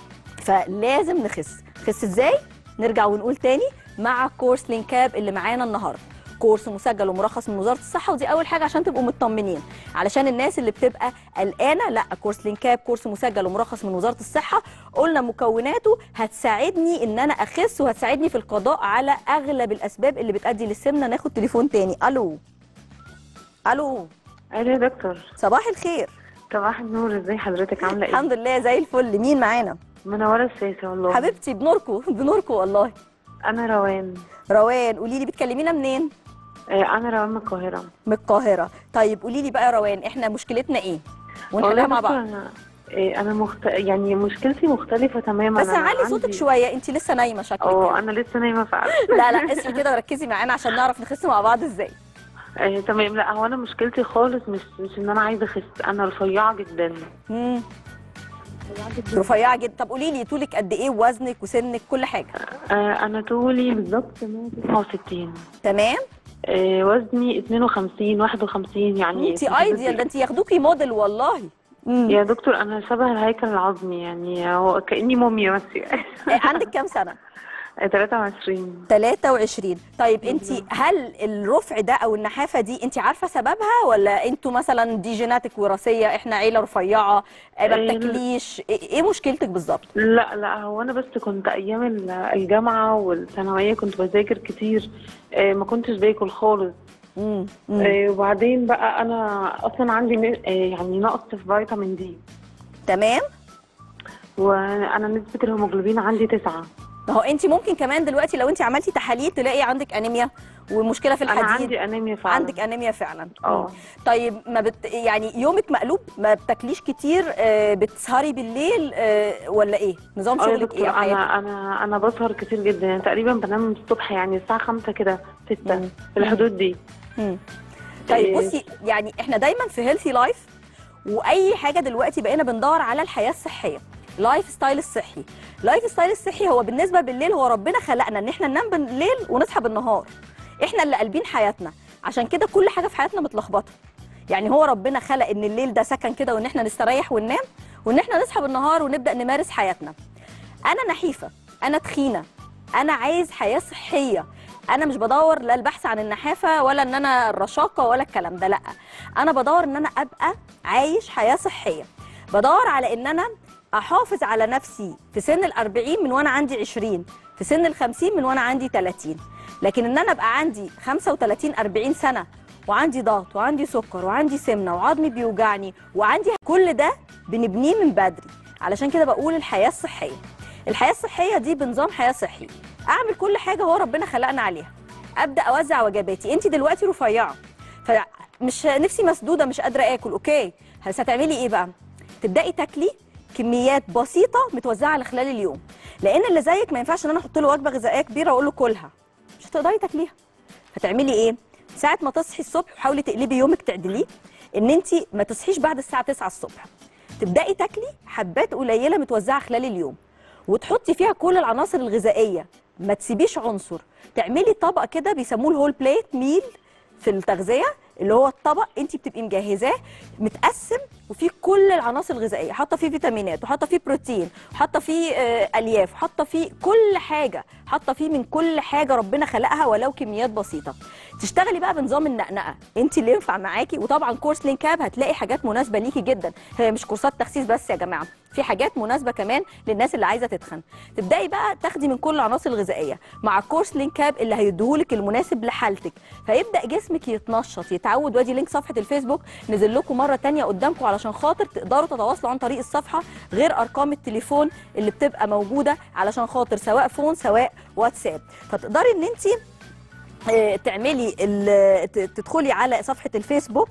A: فلازم نخس نخس ازاي نرجع ونقول تاني مع كورس لينكاب اللي معانا النهارده كورس مسجل ومرخص من وزاره الصحه ودي اول حاجه عشان تبقوا مطمنين علشان الناس اللي بتبقى قلقانه لا كورس لينكاب كورس مسجل ومرخص من وزاره الصحه قلنا مكوناته هتساعدني ان انا اخس وهتساعدني في القضاء على اغلب الاسباب اللي بتؤدي للسمنه ناخد تليفون تاني الو الو
B: ايوه يا دكتور
A: صباح الخير
B: صباح النور ازي حضرتك عامله ايه
A: الحمد لله زي الفل مين معانا
B: منوره السيسه والله
A: حبيبتي بنوركو بنوركو والله
B: انا روان
A: روان قولي لي بتكلمينا منين
B: آه، انا روان من القاهره
A: من القاهره طيب قولي لي بقى يا روان احنا مشكلتنا ايه
B: والله
A: ونحلها مع
B: دكتور
A: بعض
B: انا آه، انا مخت... يعني مشكلتي مختلفه تماما
A: بس
B: أنا
A: علي صوتك
B: عندي-
A: شويه انت لسه نايمه شكلك
B: اه
A: كده.
B: انا لسه نايمه فعلا
A: لا لا اصحي كده وركزي معانا عشان نعرف نخس مع بعض ازاي
B: آه، تمام لا هو انا مشكلتي خالص مش مش ان انا عايزه اخس انا رفيعه جدا
A: امم رفيعه جدا طب قولي لي طولك قد ايه ووزنك وسنك كل حاجه
B: آه، انا طولي بالظبط 169
A: تمام
B: آه، وزني 52 51 يعني
A: انت
B: في الحدود
A: ايديال
B: دي.
A: ده انت ياخدوكي موديل والله امم
B: يا دكتور انا شبه الهيكل العظمي يعني هو كاني موميا بس يعني
A: عندك كام سنه
B: 23
A: 23 طيب انت هل الرفع ده او النحافه دي انت عارفه سببها ولا انتوا مثلا دي جيناتك وراثيه احنا عيله رفيعه آه، ما
B: آه،
A: بتاكليش ايه إيه مشكلتك بالظبط
B: لا لا هو انا بس كنت ايام ال- الجامعه والثانويه كنت بذاكر كتير آه، ما كنتش باكل خالص
A: امم أمم.
B: آه، وبعدين بقى انا اصلا عندي ن- آه، يعني نقص في فيتامين دي
A: تمام
B: وانا نسبه الهيموجلوبين عندي تسعة
A: ما هو انت ممكن كمان دلوقتي لو انت عملتي تحاليل تلاقي عندك انيميا ومشكله في
B: انا
A: الحديد
B: عندي انيميا فعلا
A: عندك انيميا فعلا
B: اه
A: مم. طيب ما بت... يعني يومك مقلوب ما بتاكليش كتير آه، بتسهري بالليل آه، ولا ايه نظام
B: اه يا
A: شغلك
B: دكتور
A: ايه حياتك
B: انا انا انا بسهر كتير جدا يعني تقريبا بنام الصبح يعني الساعه 5 كده 6
A: مم.
B: في الحدود دي
A: مم. طيب
B: إيه.
A: بصي يعني احنا دايما في هيلثي لايف واي حاجه دلوقتي بقينا بندور على الحياه الصحيه لايف ستايل الصحي لايف ستايل الصحي هو بالنسبه بالليل هو ربنا خلقنا ان احنا ننام بالليل ونصحى بالنهار احنا اللي قلبين حياتنا عشان كده كل حاجه في حياتنا متلخبطه يعني هو ربنا خلق ان الليل ده سكن كده وان احنا نستريح وننام وان احنا نصحى بالنهار ونبدا نمارس حياتنا انا نحيفه انا تخينه انا عايز حياه صحيه انا مش بدور لا البحث عن النحافه ولا ان انا الرشاقه ولا الكلام ده لا انا بدور ان انا ابقى عايش حياه صحيه بدور على ان انا احافظ على نفسي في سن الأربعين من وانا عندي 20 في سن الخمسين من وانا عندي 30 لكن ان انا ابقى عندي 35 40 سنه وعندي ضغط وعندي سكر وعندي سمنه وعظمي بيوجعني وعندي كل ده بنبنيه من بدري علشان كده بقول الحياه الصحيه الحياه الصحيه دي بنظام حياه صحي اعمل كل حاجه هو ربنا خلقنا عليها ابدا اوزع وجباتي انت دلوقتي رفيعه فمش نفسي مسدوده مش قادره اكل اوكي بس هتعملي ايه بقى تبداي تاكلي كميات بسيطه متوزعه على خلال اليوم لان اللي زيك ما ينفعش ان انا احط له وجبه غذائيه كبيره واقول له كلها مش هتقدري تاكليها فتعملي ايه ساعه ما تصحي الصبح وحاولي تقلبي يومك تعدليه ان انت ما تصحيش بعد الساعه 9 الصبح تبداي تاكلي حبات قليله متوزعه خلال اليوم وتحطي فيها كل العناصر الغذائيه ما تسيبيش عنصر تعملي طبق كده بيسموه الهول بليت ميل في التغذيه اللي هو الطبق انت بتبقي مجهزاه متقسم وفيه كل العناصر الغذائيه حاطه فيه فيتامينات وحاطه فيه بروتين حاطه فيه آه، الياف حاطه فيه كل حاجه حاطه فيه من كل حاجه ربنا خلقها ولو كميات بسيطه تشتغلي بقى بنظام النقنقه انت اللي ينفع معاكي وطبعا كورس لينكاب هتلاقي حاجات مناسبه ليكي جدا هي مش كورسات تخسيس بس يا جماعه في حاجات مناسبه كمان للناس اللي عايزه تتخن تبداي بقى تاخدي من كل العناصر الغذائيه مع كورس لينكاب اللي هيديهولك المناسب لحالتك فيبدا جسمك يتنشط يتعود وادي لينك صفحه الفيسبوك نزل لكم مره تانية قدامكم علشان خاطر تقدروا تتواصلوا عن طريق الصفحه غير ارقام التليفون اللي بتبقى موجوده علشان خاطر سواء فون سواء واتساب فتقدري ان انت آه، تعملي ال- ت- تدخلي على صفحه الفيسبوك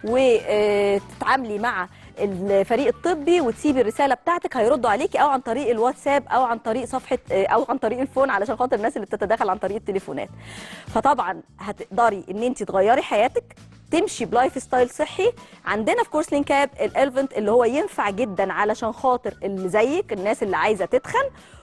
A: وتتعاملي مع الفريق الطبي وتسيبي الرساله بتاعتك هيردوا عليكي او عن طريق الواتساب او عن طريق صفحه آه، او عن طريق الفون علشان خاطر الناس اللي بتتداخل عن طريق التليفونات فطبعا هتقدري ان انت تغيري حياتك تمشي بلايف ستايل صحي عندنا في كورس لينكاب الالفنت اللي هو ينفع جدا علشان خاطر اللي زيك الناس اللي عايزه تتخن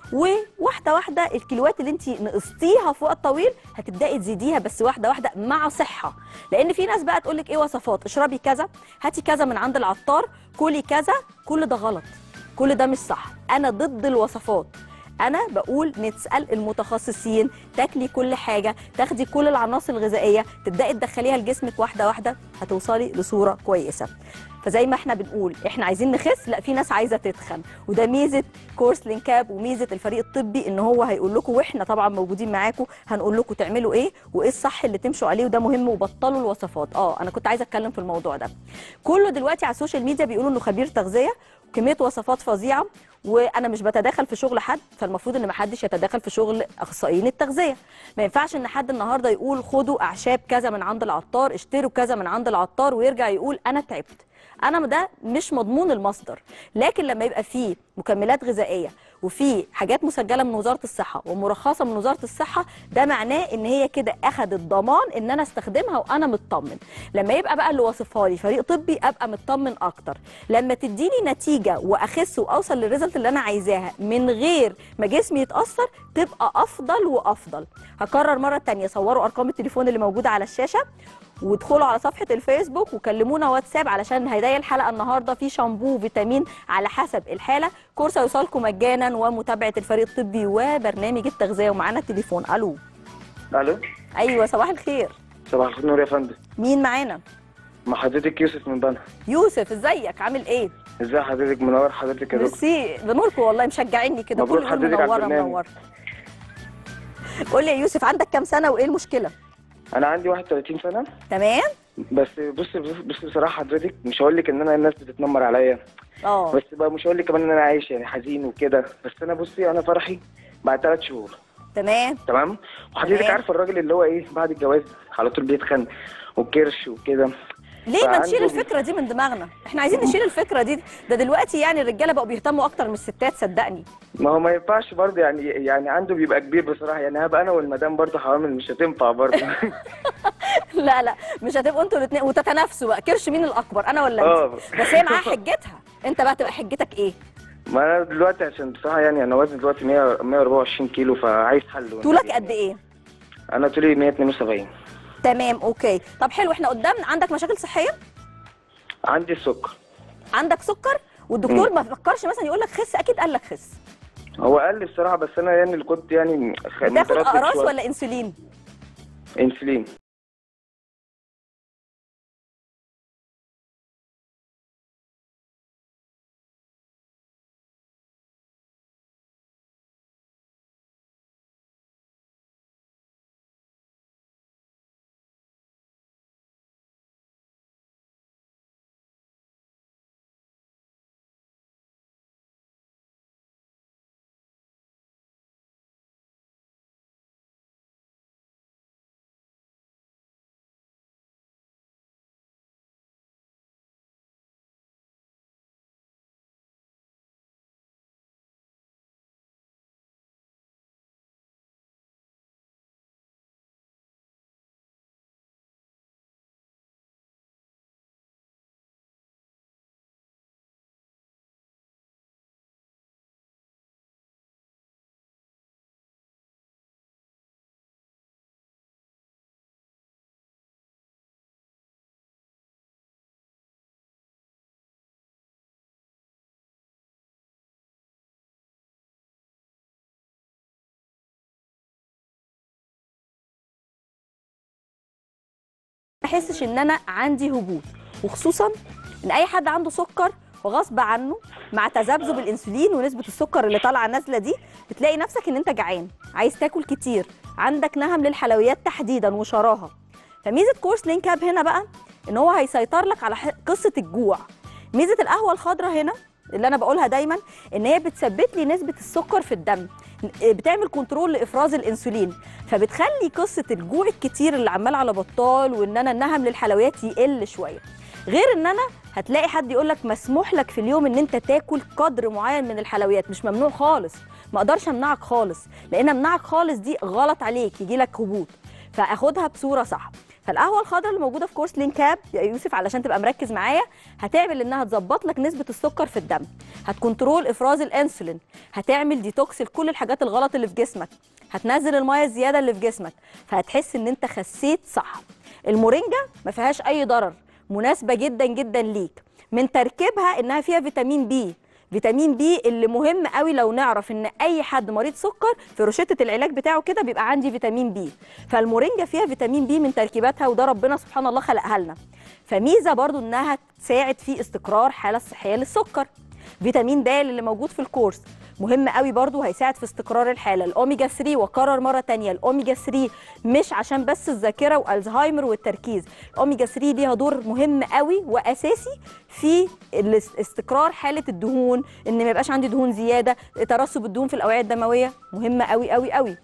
A: وواحده واحده الكيلوات اللي انت نقصتيها في وقت طويل هتبداي تزيديها بس واحده واحده مع صحه لان في ناس بقى تقول لك ايه وصفات اشربي كذا هاتي كذا من عند العطار كلي كذا كل ده غلط كل ده مش صح انا ضد الوصفات انا بقول نسال المتخصصين تاكلي كل حاجه تاخدي كل العناصر الغذائيه تبداي تدخليها لجسمك واحده واحده هتوصلي لصوره كويسه فزي ما احنا بنقول احنا عايزين نخس لا في ناس عايزه تتخن وده ميزه كورس لينكاب وميزه الفريق الطبي ان هو هيقول لكم واحنا طبعا موجودين معاكم هنقول لكم تعملوا ايه وايه الصح اللي تمشوا عليه وده مهم وبطلوا الوصفات اه انا كنت عايزه اتكلم في الموضوع ده كله دلوقتي على السوشيال ميديا بيقولوا انه خبير تغذيه كميه وصفات فظيعه وانا مش بتداخل في شغل حد فالمفروض ان ما حدش يتداخل في شغل اخصائيين التغذيه ما ينفعش ان حد النهارده يقول خدوا اعشاب كذا من عند العطار اشتروا كذا من عند العطار ويرجع يقول انا تعبت انا ده مش مضمون المصدر لكن لما يبقى فيه مكملات غذائيه وفي حاجات مسجله من وزاره الصحه ومرخصه من وزاره الصحه ده معناه ان هي كده اخذت ضمان ان انا استخدمها وانا مطمن لما يبقى بقى اللي واصفها لي فريق طبي ابقى مطمن اكتر لما تديني نتيجه واخس واوصل للريزلت اللي انا عايزاها من غير ما جسمي يتاثر تبقى افضل وافضل هكرر مره تانية صوروا ارقام التليفون اللي موجوده على الشاشه وادخلوا على صفحه الفيسبوك وكلمونا واتساب علشان هدايا الحلقه النهارده في شامبو فيتامين على حسب الحاله كورس هيوصلكم مجانا ومتابعه الفريق الطبي وبرنامج التغذيه ومعانا التليفون الو
D: الو
A: ايوه صباح الخير
D: صباح النور يا فندم
A: مين معانا
D: مع حضرتك يوسف من بنها
A: يوسف ازيك عامل ايه
D: ازي حضرتك منور حضرتك يا دكتور
A: ميرسي بنوركم والله مشجعيني كده
D: مبروك
A: كل يوم
D: حضرتك على
A: منوره
D: البرنامج.
A: منوره قول لي يا يوسف عندك كام سنه وايه المشكله
D: انا عندي 31 سنه
A: تمام
D: بس بص بص بصراحه حضرتك مش هقول لك ان انا الناس بتتنمر عليا
A: اه
D: بس بقى مش هقول لك كمان ان انا عايش يعني حزين وكده بس انا بصي انا فرحي بعد ثلاث شهور
A: تمام
D: تمام وحضرتك
A: تمام.
D: عارفه الراجل اللي هو ايه بعد الجواز على طول بيتخن وكرش وكده
A: ليه ما
D: فعنده-
A: نشيل الفكره دي من دماغنا احنا عايزين نشيل الفكره دي ده دلوقتي يعني الرجاله بقوا بيهتموا اكتر من الستات صدقني
D: ما هو ما ينفعش برضه يعني يعني عنده بيبقى كبير بصراحه يعني هبقى انا والمدام برضه حوامل مش هتنفع برضه
A: لا لا مش هتبقوا انتوا الاثنين وتتنافسوا بقى كرش مين الاكبر انا ولا
D: اه.
A: انت بس هي معاها حجتها انت بقى تبقى حجتك ايه
D: ما انا دلوقتي عشان بصراحه يعني انا وزني دلوقتي 100 124 كيلو فعايز حل
A: طولك قد ايه
D: انا طولي 172
A: تمام اوكي طب حلو احنا قدام عندك مشاكل صحيه
D: عندي السكر
A: عندك سكر والدكتور ما فكرش مثلا يقول لك خس اكيد قال لك خس
D: هو قال لي الصراحه بس انا يعني اللي كنت يعني خ-
A: بتاخد
D: متردد
A: اقراص
D: شوية.
A: ولا انسولين
D: انسولين
A: ما احسش ان انا عندي هبوط وخصوصا ان اي حد عنده سكر وغصب عنه مع تذبذب الانسولين ونسبه السكر اللي طالعه نازله دي بتلاقي نفسك ان انت جعان عايز تاكل كتير عندك نهم للحلويات تحديدا وشراهه فميزه كورس لينك اب هنا بقى ان هو هيسيطر لك على ح- قصه الجوع ميزه القهوه الخضراء هنا اللي انا بقولها دايما ان هي بتثبت لي نسبه السكر في الدم بتعمل كنترول لافراز الانسولين فبتخلي قصه الجوع الكتير اللي عمال على بطال وان انا النهم للحلويات يقل شويه غير ان انا هتلاقي حد يقول لك مسموح لك في اليوم ان انت تاكل قدر معين من الحلويات مش ممنوع خالص ما اقدرش امنعك خالص لان امنعك خالص دي غلط عليك يجي لك هبوط فاخدها بصوره صح فالقهوه الخضراء اللي موجوده في كورس لينك اب يا يوسف علشان تبقى مركز معايا هتعمل انها تظبط لك نسبه السكر في الدم هتكنترول افراز الانسولين هتعمل ديتوكس لكل الحاجات الغلط اللي في جسمك هتنزل الميه الزياده اللي في جسمك فهتحس ان انت خسيت صح المورينجا ما فيهاش اي ضرر مناسبه جدا جدا ليك من تركيبها انها فيها فيتامين بي فيتامين بي اللي مهم قوي لو نعرف ان اي حد مريض سكر في روشته العلاج بتاعه كده بيبقى عندي فيتامين بي فالمورينجا فيها فيتامين بي من تركيباتها وده ربنا سبحان الله خلقها لنا فميزه برضو انها تساعد في استقرار حاله الصحيه للسكر فيتامين د اللي موجود في الكورس مهم قوي برضو هيساعد في استقرار الحاله الاوميجا 3 واكرر مره تانية الاوميجا 3 مش عشان بس الذاكره والزهايمر والتركيز الاوميجا 3 ليها دور مهم قوي واساسي في الاس- استقرار حاله الدهون ان ما يبقاش عندي دهون زياده ترسب الدهون في الاوعيه الدمويه مهمه قوي قوي قوي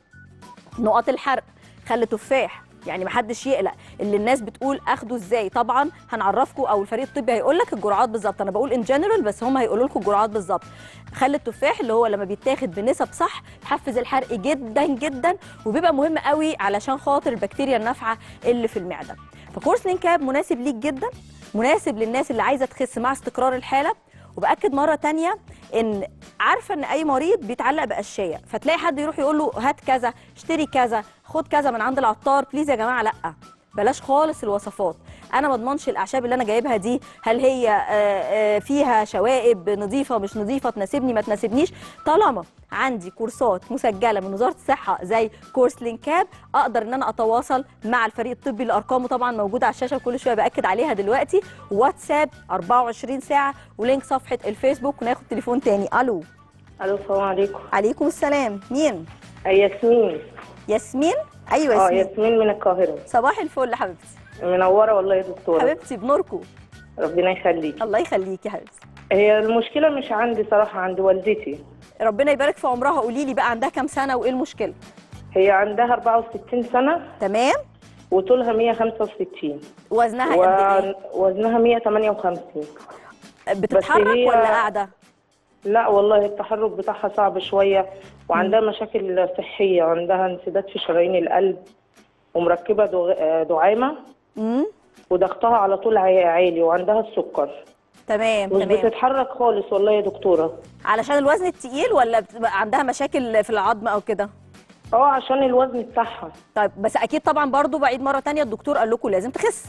A: نقط الحرق خل تفاح يعني محدش يقلق اللي الناس بتقول اخده ازاي طبعا هنعرفكم او الفريق الطبي هيقول لك الجرعات بالظبط انا بقول ان جنرال بس هم هيقولوا لكم الجرعات بالظبط خل التفاح اللي هو لما بيتاخد بنسب صح بيحفز الحرق جدا جدا وبيبقى مهم قوي علشان خاطر البكتيريا النافعه اللي في المعده فكورس لينكاب مناسب ليك جدا مناسب للناس اللي عايزه تخس مع استقرار الحاله وباكد مره تانية ان عارفه ان اي مريض بيتعلق بقشايه فتلاقي حد يروح يقول له هات كذا اشتري كذا خد كذا من عند العطار بليز يا جماعه لا بلاش خالص الوصفات انا ما اضمنش الاعشاب اللي انا جايبها دي هل هي آه، آه، فيها شوائب نظيفه مش نظيفه تناسبني ما تناسبنيش طالما عندي كورسات مسجله من وزاره الصحه زي كورس لينكاب اقدر ان انا اتواصل مع الفريق الطبي اللي ارقامه طبعا موجوده على الشاشه كل شويه باكد عليها دلوقتي واتساب 24 ساعه ولينك صفحه الفيسبوك وناخد تليفون تاني الو
B: الو السلام عليكم
A: عليكم السلام مين
B: ياسمين
A: ياسمين ايوه
B: اه
A: ياسمين
B: ياسمين من القاهره
A: صباح الفل يا حبيبتي
B: منوره والله يا دكتوره
A: حبيبتي بنوركم
B: ربنا يخليك
A: الله يخليكي يا حبيبتي
B: هي المشكله مش عندي صراحه عند والدتي
A: ربنا يبارك في عمرها قولي لي بقى عندها كام سنه وايه المشكله
E: هي عندها 64 سنة
A: تمام
E: وطولها 165
A: وزنها قد ايه
E: ووزنها 158
A: بتتحرك
E: هي-
A: ولا قاعده
E: لا والله التحرك بتاعها صعب شوية وعندها مشاكل صحية عندها انسداد في شرايين القلب ومركبة دغ- آه، دعامة
A: امم
E: وضغطها على طول عا- عالي وعندها السكر
A: تمام
E: مش
A: تمام
E: بتتحرك خالص والله يا دكتورة
A: علشان الوزن التقيل ولا بتبقى عندها مشاكل في العظم او كده
E: اه عشان الوزن بتاعها
A: طيب بس اكيد طبعا برضو بعيد مره تانية الدكتور قال لكم لازم تخس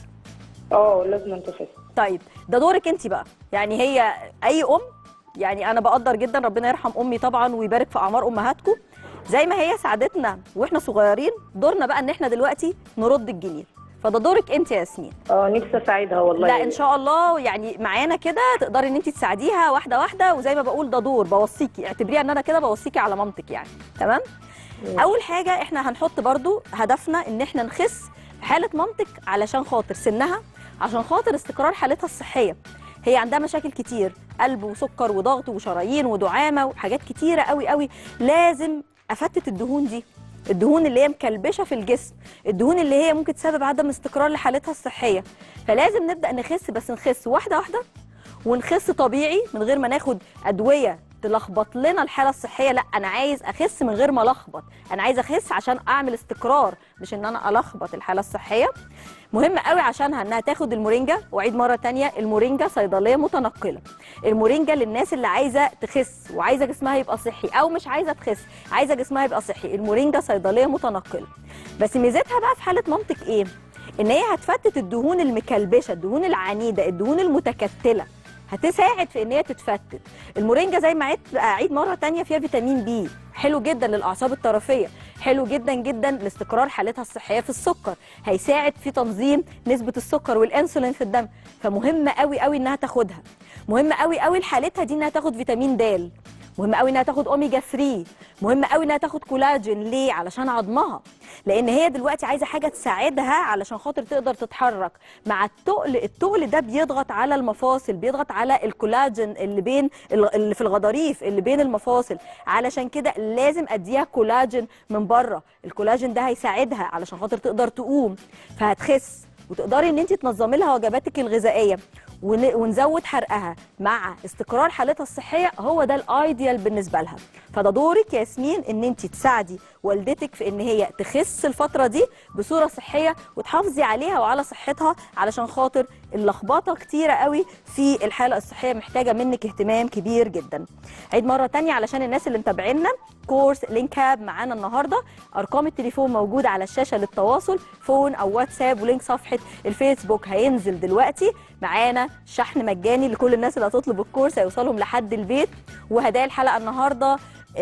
E: اه لازم تخس
A: طيب ده دورك انت بقى يعني هي اي ام يعني انا بقدر جدا ربنا يرحم امي طبعا ويبارك في اعمار امهاتكم زي ما هي ساعدتنا واحنا صغيرين دورنا بقى ان احنا دلوقتي نرد الجميل فده دورك انت يا ياسمين
E: اه نفسي اساعدها والله
A: لا ان شاء الله يعني معانا كده تقدري ان انت تساعديها واحده واحده وزي ما بقول ده دور بوصيكي اعتبريها ان انا كده بوصيكي على مامتك يعني تمام اول حاجه احنا هنحط برضو هدفنا ان احنا نخس في حاله مامتك علشان خاطر سنها عشان خاطر استقرار حالتها الصحيه هي عندها مشاكل كتير قلب وسكر وضغط وشرايين ودعامه وحاجات كتيره قوي قوي لازم افتت الدهون دي الدهون اللي هي مكلبشه في الجسم الدهون اللي هي ممكن تسبب عدم استقرار لحالتها الصحيه فلازم نبدا نخس بس نخس واحده واحده ونخس طبيعي من غير ما ناخد ادويه تلخبط لنا الحاله الصحيه لا انا عايز اخس من غير ما الخبط انا عايز اخس عشان اعمل استقرار مش ان انا الخبط الحاله الصحيه مهم قوي عشانها انها تاخد المورينجا واعيد مره تانية المورينجا صيدليه متنقله المورينجا للناس اللي عايزه تخس وعايزه جسمها يبقى صحي او مش عايزه تخس عايزه جسمها يبقى صحي المورينجا صيدليه متنقله بس ميزتها بقى في حاله مامتك ايه ان هي هتفتت الدهون المكلبشه الدهون العنيده الدهون المتكتله هتساعد في ان هي تتفتت المورينجا زي ما عدت اعيد مره تانية فيها فيتامين بي حلو جدا للاعصاب الطرفيه حلو جدا جدا لاستقرار حالتها الصحيه في السكر هيساعد في تنظيم نسبه السكر والانسولين في الدم فمهم قوي قوي انها تاخدها مهم قوي قوي لحالتها دي انها تاخد فيتامين د مهم قوي انها تاخد اوميجا 3 مهم قوي انها تاخد كولاجين ليه علشان عظمها لان هي دلوقتي عايزه حاجه تساعدها علشان خاطر تقدر تتحرك مع التقل التقل ده بيضغط على المفاصل بيضغط على الكولاجين اللي بين اللي في الغضاريف اللي بين المفاصل علشان كده لازم اديها كولاجين من بره الكولاجين ده هيساعدها علشان خاطر تقدر تقوم فهتخس وتقدري ان انت تنظمي لها وجباتك الغذائيه ون- ونزود حرقها مع استقرار حالتها الصحيه هو ده الايديال بالنسبه لها فده دورك يا ياسمين ان انت تساعدي والدتك في ان هي تخس الفتره دي بصوره صحيه وتحافظي عليها وعلى صحتها علشان خاطر اللخبطه كتيره قوي في الحاله الصحيه محتاجه منك اهتمام كبير جدا عيد مره تانية علشان الناس اللي متابعينا كورس لينك اب معانا النهارده ارقام التليفون موجوده على الشاشه للتواصل فون او واتساب ولينك صفحه الفيسبوك هينزل دلوقتي معانا شحن مجاني لكل الناس اللي هتطلب الكورس هيوصلهم لحد البيت وهدايا الحلقه النهارده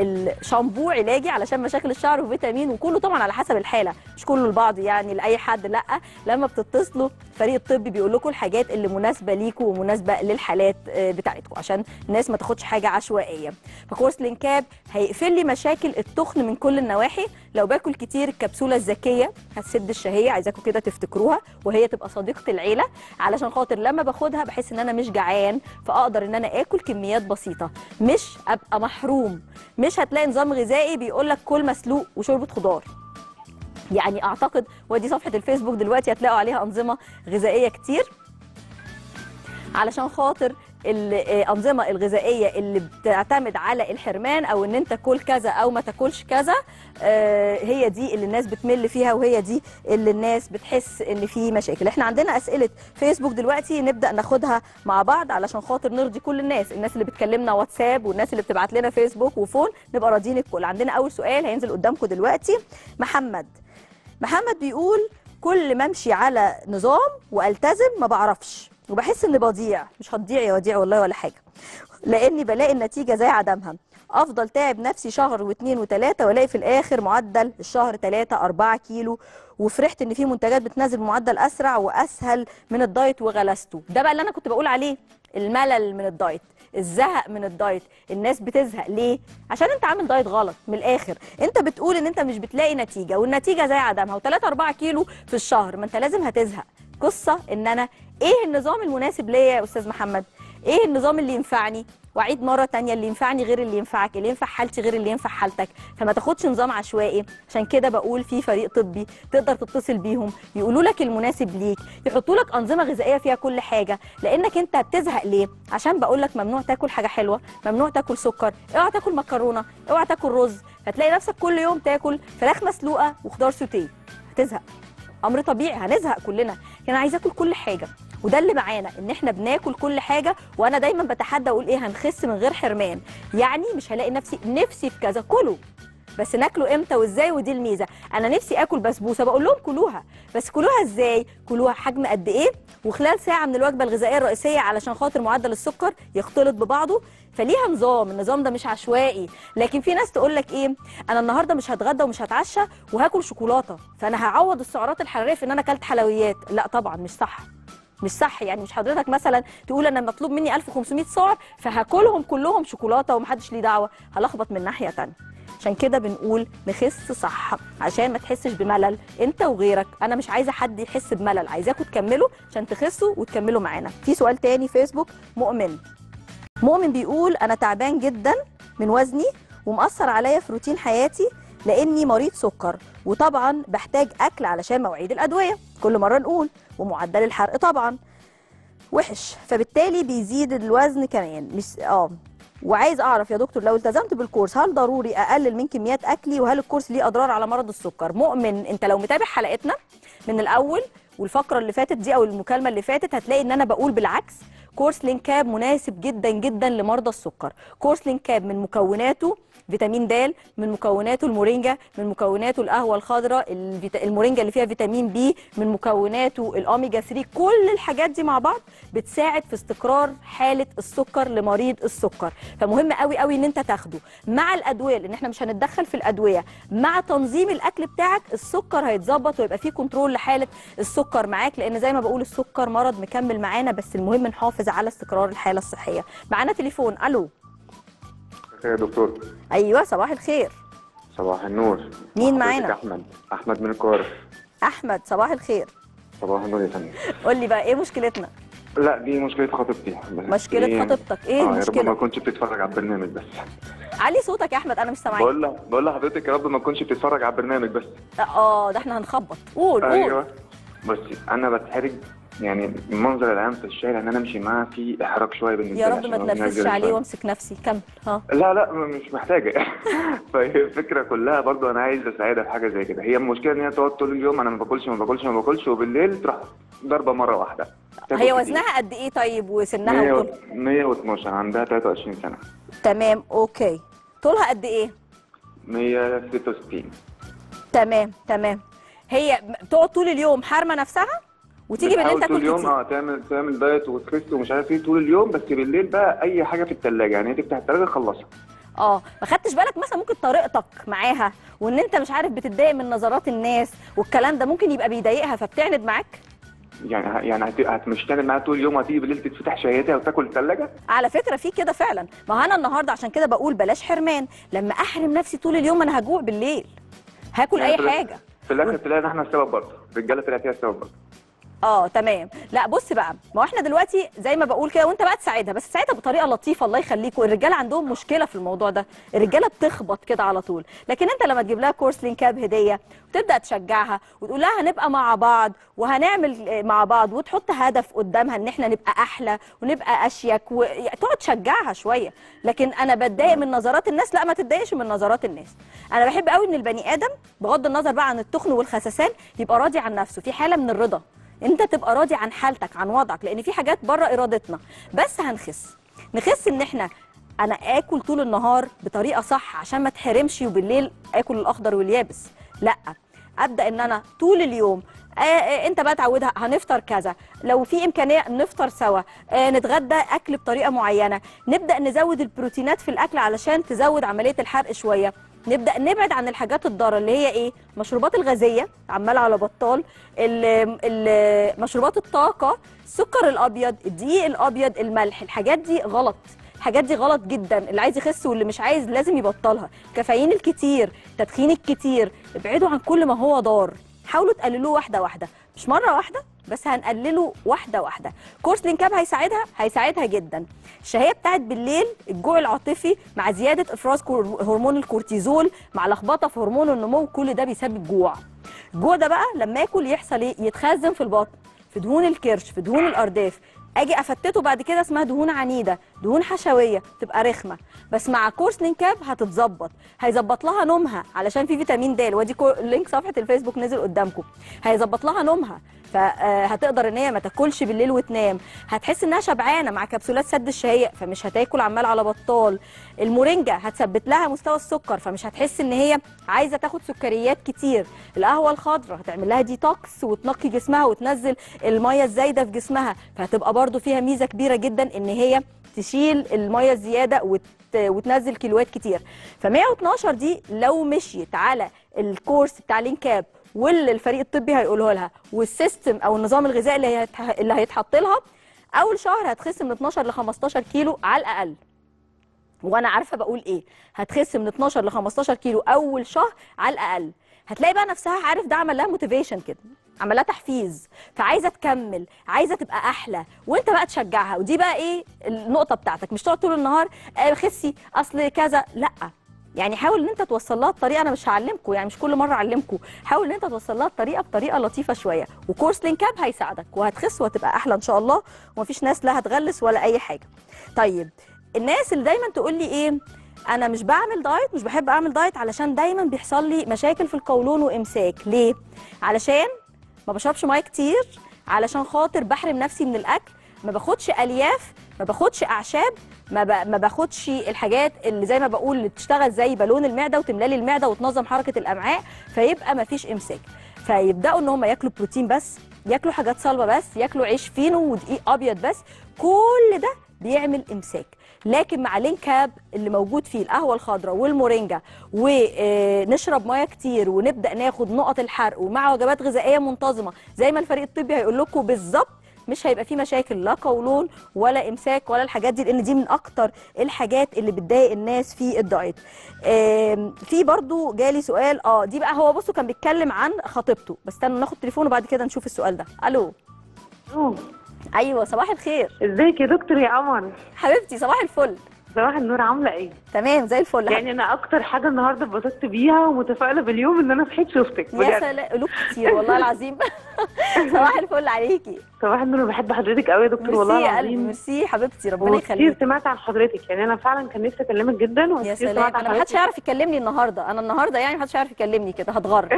A: الشامبو علاجي علشان مشاكل الشعر وفيتامين وكله طبعا على حسب الحاله مش كله لبعض يعني لاي حد لا لما بتتصلوا الفريق الطبي بيقول لكم الحاجات اللي مناسبه ليكم ومناسبه للحالات آه، بتاعتكم عشان الناس ما تاخدش حاجه عشوائيه فكورس لينكاب هيقفل لي مشاكل التخن من كل النواحي لو باكل كتير الكبسوله الذكيه هتسد الشهيه عايزاكم كده تفتكروها وهي تبقى صديقه العيله علشان خاطر لما باخدها بحس ان انا مش جعان فاقدر ان انا اكل كميات بسيطه مش ابقى محروم مش هتلاقي نظام غذائي بيقول لك كل مسلوق وشوربه خضار يعني اعتقد ودي صفحه الفيسبوك دلوقتي هتلاقوا عليها انظمه غذائيه كتير علشان خاطر الانظمه الغذائيه اللي بتعتمد على الحرمان او ان انت كل كذا او ما تاكلش كذا آه، هي دي اللي الناس بتمل فيها وهي دي اللي الناس بتحس ان في مشاكل احنا عندنا اسئله فيسبوك دلوقتي نبدا ناخدها مع بعض علشان خاطر نرضي كل الناس الناس اللي بتكلمنا واتساب والناس اللي بتبعت لنا فيسبوك وفون نبقى راضيين الكل عندنا اول سؤال هينزل قدامكم دلوقتي محمد محمد بيقول كل ما امشي على نظام والتزم ما بعرفش وبحس اني بضيع مش هتضيع يا وديع والله ولا حاجه لاني بلاقي النتيجه زي عدمها افضل تعب نفسي شهر واثنين وثلاثه والاقي في الاخر معدل الشهر 3 4 كيلو وفرحت ان في منتجات بتنزل بمعدل اسرع واسهل من الدايت وغلسته ده بقى اللي انا كنت بقول عليه الملل من الدايت الزهق من الدايت الناس بتزهق ليه عشان انت عامل دايت غلط من الاخر انت بتقول ان انت مش بتلاقي نتيجه والنتيجه زي عدمها و3 4 كيلو في الشهر ما انت لازم هتزهق قصه ان انا ايه النظام المناسب ليا يا استاذ محمد ايه النظام اللي ينفعني واعيد مره تانية اللي ينفعني غير اللي ينفعك اللي ينفع حالتي غير اللي ينفع حالتك فما تاخدش نظام عشوائي عشان كده بقول في فريق طبي تقدر تتصل بيهم يقولوا لك المناسب ليك يحطوا لك انظمه غذائيه فيها كل حاجه لانك انت بتزهق ليه عشان بقول لك ممنوع تاكل حاجه حلوه ممنوع تاكل سكر اوعى تاكل مكرونه اوعى تاكل رز فتلاقي نفسك كل يوم تاكل فراخ مسلوقه وخضار سوتيه هتزهق امر طبيعي هنزهق كلنا انا عايزه اكل كل حاجه وده اللي معانا ان احنا بناكل كل حاجه وانا دايما بتحدى اقول ايه هنخس من غير حرمان يعني مش هلاقي نفسي نفسي في كذا كله بس ناكله امتى وازاي ودي الميزه انا نفسي اكل بسبوسه بقول لهم كلوها بس كلوها ازاي كلوها حجم قد ايه وخلال ساعه من الوجبه الغذائيه الرئيسيه علشان خاطر معدل السكر يختلط ببعضه فليها نظام النظام ده مش عشوائي لكن في ناس تقول لك ايه انا النهارده مش هتغدى ومش هتعشى وهاكل شوكولاته فانا هعوض السعرات الحراريه في ان انا اكلت حلويات لا طبعا مش صح مش صح يعني مش حضرتك مثلا تقول انا مطلوب مني 1500 سعر فهاكلهم كلهم شوكولاته ومحدش ليه دعوه هلخبط من ناحيه تانية عشان كده بنقول نخس صح عشان ما تحسش بملل انت وغيرك انا مش عايزه حد يحس بملل عايزاكم تكملوا عشان تخسوا وتكملوا معانا في سؤال تاني فيسبوك مؤمن مؤمن بيقول انا تعبان جدا من وزني ومأثر عليا في روتين حياتي لاني مريض سكر وطبعا بحتاج اكل علشان مواعيد الادويه كل مره نقول ومعدل الحرق طبعا وحش فبالتالي بيزيد الوزن كمان مش اه وعايز اعرف يا دكتور لو التزمت بالكورس هل ضروري اقلل من كميات اكلي وهل الكورس ليه اضرار على مرض السكر مؤمن انت لو متابع حلقتنا من الاول والفقره اللي فاتت دي او المكالمه اللي فاتت هتلاقي ان انا بقول بالعكس كورس لينكاب مناسب جدا جدا لمرضى السكر كورس لينكاب من مكوناته فيتامين د من مكوناته المورينجا من مكوناته القهوه الخضراء الفيتا- المورينجا اللي فيها فيتامين بي من مكوناته الاوميجا 3 كل الحاجات دي مع بعض بتساعد في استقرار حاله السكر لمريض السكر فمهم قوي قوي ان انت تاخده مع الادويه لان احنا مش هنتدخل في الادويه مع تنظيم الاكل بتاعك السكر هيتظبط ويبقى فيه كنترول لحاله السكر معاك لان زي ما بقول السكر مرض مكمل معانا بس المهم نحافظ على استقرار الحاله الصحيه معانا تليفون الو
C: خير يا دكتور
A: ايوه صباح الخير
C: صباح النور
A: مين
C: حضرتك
A: معانا؟
C: احمد احمد من القاهره
A: احمد صباح الخير
C: صباح النور يا فندم
A: قول لي بقى ايه مشكلتنا
C: لا دي مشكله خطيبتي بس
A: مشكله
C: دي-
A: خطيبتك ايه
C: اه يا رب ما
A: المشكله
C: كنتش بتتفرج على البرنامج بس
A: علي صوتك يا احمد انا مش سامعاك
C: بقول لك بقول لحضرتك يا رب ما تكونش بتتفرج على البرنامج بس
A: اه ده احنا هنخبط قول قول
C: ايوه بصي انا بتحرج يعني المنظر العام في الشارع ان انا امشي معاه في احراج شويه بالنسبه
A: يا
C: لي
A: رب ما
C: عشان هو
A: تنرفزش
C: نازل
A: عليه
C: شوية.
A: وامسك نفسي كمل ها
C: لا لا مش محتاجه فهي الفكره كلها برضو انا عايز اساعدها في حاجه زي كده هي المشكله ان هي تقعد طول اليوم انا ما باكلش ما باكلش ما باكلش وبالليل تروح ضربه مره واحده تاكل
A: هي
C: كتير.
A: وزنها قد ايه طيب وسنها
C: 100
A: وطول
C: 112 عندها 23 سنه
A: تمام اوكي طولها قد ايه
C: 166
A: تمام تمام هي بتقعد طول اليوم حارمه نفسها وتيجي بالليل
C: بتحاول طول
A: تاكل
C: اليوم
A: كتير
C: اه تعمل تعمل دايت وتخس ومش عارف ايه طول اليوم بس بالليل بقى اي حاجه في الثلاجه يعني هي تفتح الثلاجه تخلصها
A: اه ما خدتش بالك مثلا ممكن طريقتك معاها وان انت مش عارف بتتضايق من نظرات الناس والكلام ده ممكن يبقى بيضايقها فبتعند معاك
C: يعني يعني هت- هت- مش تعمل معاها طول اليوم وهتيجي بالليل تفتح شهيتها وتاكل الثلاجه
A: على فكره في كده فعلا ما هو انا النهارده عشان كده بقول بلاش حرمان لما احرم نفسي طول اليوم انا هجوع بالليل هاكل اي
C: يعني في الآخر-
A: حاجه
C: في الاخر تلاقي ان احنا السبب برضه الرجاله طلعت هي السبب برضه
A: اه تمام لا بص بقى ما هو احنا دلوقتي زي ما بقول كده وانت بقى تساعدها بس تساعدها بطريقه لطيفه الله يخليكوا الرجاله عندهم مشكله في الموضوع ده الرجاله بتخبط كده على طول لكن انت لما تجيب لها كورس لينكاب هديه وتبدا تشجعها وتقول لها هنبقى مع بعض وهنعمل آه، مع بعض وتحط هدف قدامها ان احنا نبقى احلى ونبقى اشيك وتقعد تشجعها شويه لكن انا بتضايق من نظرات الناس لا ما تتضايقش من نظرات الناس انا بحب قوي ان البني ادم بغض النظر بقى عن التخن والخسسان يبقى راضي عن نفسه في حاله من الرضا انت تبقى راضي عن حالتك عن وضعك لان في حاجات بره ارادتنا بس هنخس نخس ان احنا انا اكل طول النهار بطريقه صح عشان ما اتحرمش وبالليل اكل الاخضر واليابس لا ابدا ان انا طول اليوم آه آه انت بقى تعودها هنفطر كذا لو في امكانيه نفطر سوا آه نتغدى اكل بطريقه معينه نبدا نزود البروتينات في الاكل علشان تزود عمليه الحرق شويه نبدا نبعد عن الحاجات الضاره اللي هي ايه المشروبات الغازيه عماله على بطال ال- ال- مشروبات الطاقه السكر الابيض الدقيق الابيض الملح الحاجات دي غلط الحاجات دي غلط جدا اللي عايز يخس واللي مش عايز لازم يبطلها الكافيين الكتير التدخين الكتير ابعدوا عن كل ما هو ضار حاولوا تقللوه واحده واحده مش مره واحده بس هنقلله واحده واحده كورس لينكاب هيساعدها هيساعدها جدا الشهيه بتاعت بالليل الجوع العاطفي مع زياده افراز كور- هرمون الكورتيزول مع لخبطه في هرمون النمو كل ده بيسبب جوع الجوع ده بقى لما اكل يحصل ايه يتخزن في البطن في دهون الكرش في دهون الارداف اجي افتته بعد كده اسمها دهون عنيده دهون حشويه تبقى رخمه بس مع كورس لينكاب هتتظبط هيظبط لها نومها علشان في فيتامين د وادي كو- لينك صفحه الفيسبوك نزل قدامكم هيظبط لها نومها فهتقدر ان هي ما تاكلش بالليل وتنام هتحس انها شبعانه مع كبسولات سد الشهيه فمش هتاكل عمال على بطال المورينجا هتثبت لها مستوى السكر فمش هتحس ان هي عايزه تاخد سكريات كتير القهوه الخضراء هتعمل لها ديتوكس وتنقي جسمها وتنزل الميه الزايده في جسمها فهتبقى برضو فيها ميزه كبيره جدا ان هي تشيل الميه الزياده وت... وتنزل كيلوات كتير ف 112 دي لو مشيت على الكورس بتاع لينكاب واللي الفريق الطبي هيقوله لها والسيستم او النظام الغذائي اللي هيتح... اللي هيتحط لها اول شهر هتخس من 12 ل 15 كيلو على الاقل وانا عارفه بقول ايه هتخس من 12 ل 15 كيلو اول شهر على الاقل هتلاقي بقى نفسها عارف ده عمل لها موتيفيشن كده عمل لها تحفيز فعايزه تكمل عايزه تبقى احلى وانت بقى تشجعها ودي بقى ايه النقطه بتاعتك مش تقعد طول النهار آه خسي اصل كذا لا يعني حاول ان انت توصل لها الطريقه انا مش هعلمكم يعني مش كل مره اعلمكم حاول ان انت توصل لها الطريقه بطريقه لطيفه شويه وكورس لينكاب هيساعدك وهتخس وهتبقى احلى ان شاء الله ومفيش ناس لا هتغلس ولا اي حاجه طيب الناس اللي دايما تقول لي ايه انا مش بعمل دايت مش بحب اعمل دايت علشان دايما بيحصل لي مشاكل في القولون وامساك ليه علشان ما بشربش ميه كتير علشان خاطر بحرم نفسي من الاكل ما باخدش الياف ما باخدش اعشاب ما, ب... ما باخدش الحاجات اللي زي ما بقول اللي بتشتغل زي بالون المعده وتملالي المعده وتنظم حركه الامعاء فيبقى ما فيش امساك فيبداوا ان هم ياكلوا بروتين بس ياكلوا حاجات صلبه بس ياكلوا عيش فينو ودقيق ابيض بس كل ده بيعمل امساك لكن مع لينكاب اللي موجود فيه القهوه الخضراء والمورينجا ونشرب ميه كتير ونبدا ناخد نقط الحرق ومع وجبات غذائيه منتظمه زي ما الفريق الطبي هيقول لكم بالظبط مش هيبقى فيه مشاكل لا قولون ولا امساك ولا الحاجات دي لان دي من اكتر الحاجات اللي بتضايق الناس في الدايت آم، في برضو جالي سؤال اه دي بقى هو بصوا كان بيتكلم عن خطيبته بس استنوا ناخد تليفون وبعد كده نشوف السؤال ده الو
B: أوه،
A: ايوه صباح الخير
B: ازيك يا دكتور يا قمر
A: حبيبتي صباح الفل
B: صباح النور عامله ايه
A: تمام زي الفل
B: يعني انا اكتر حاجه النهارده اتبسطت بيها ومتفائله باليوم ان انا صحيت شفتك
A: يا
B: بجد
A: سلام قلوب كتير والله العظيم صباح الفل عليكي
B: صباح النور أنا بحب حضرتك قوي يا دكتور والله
A: ميرسي يا قلبي
B: العظيم
A: ميرسي حبيبتي ربنا
B: وكتير
A: يخليك
B: سمعت عن حضرتك يعني انا فعلا كان نفسي اكلمك جدا
A: يا
B: وكتير
A: سلام
B: سمعت عن
A: انا ما حدش
B: حضرتك
A: هيعرف يكلمني النهارده انا النهارده يعني ما حدش هيعرف يكلمني كده هتغر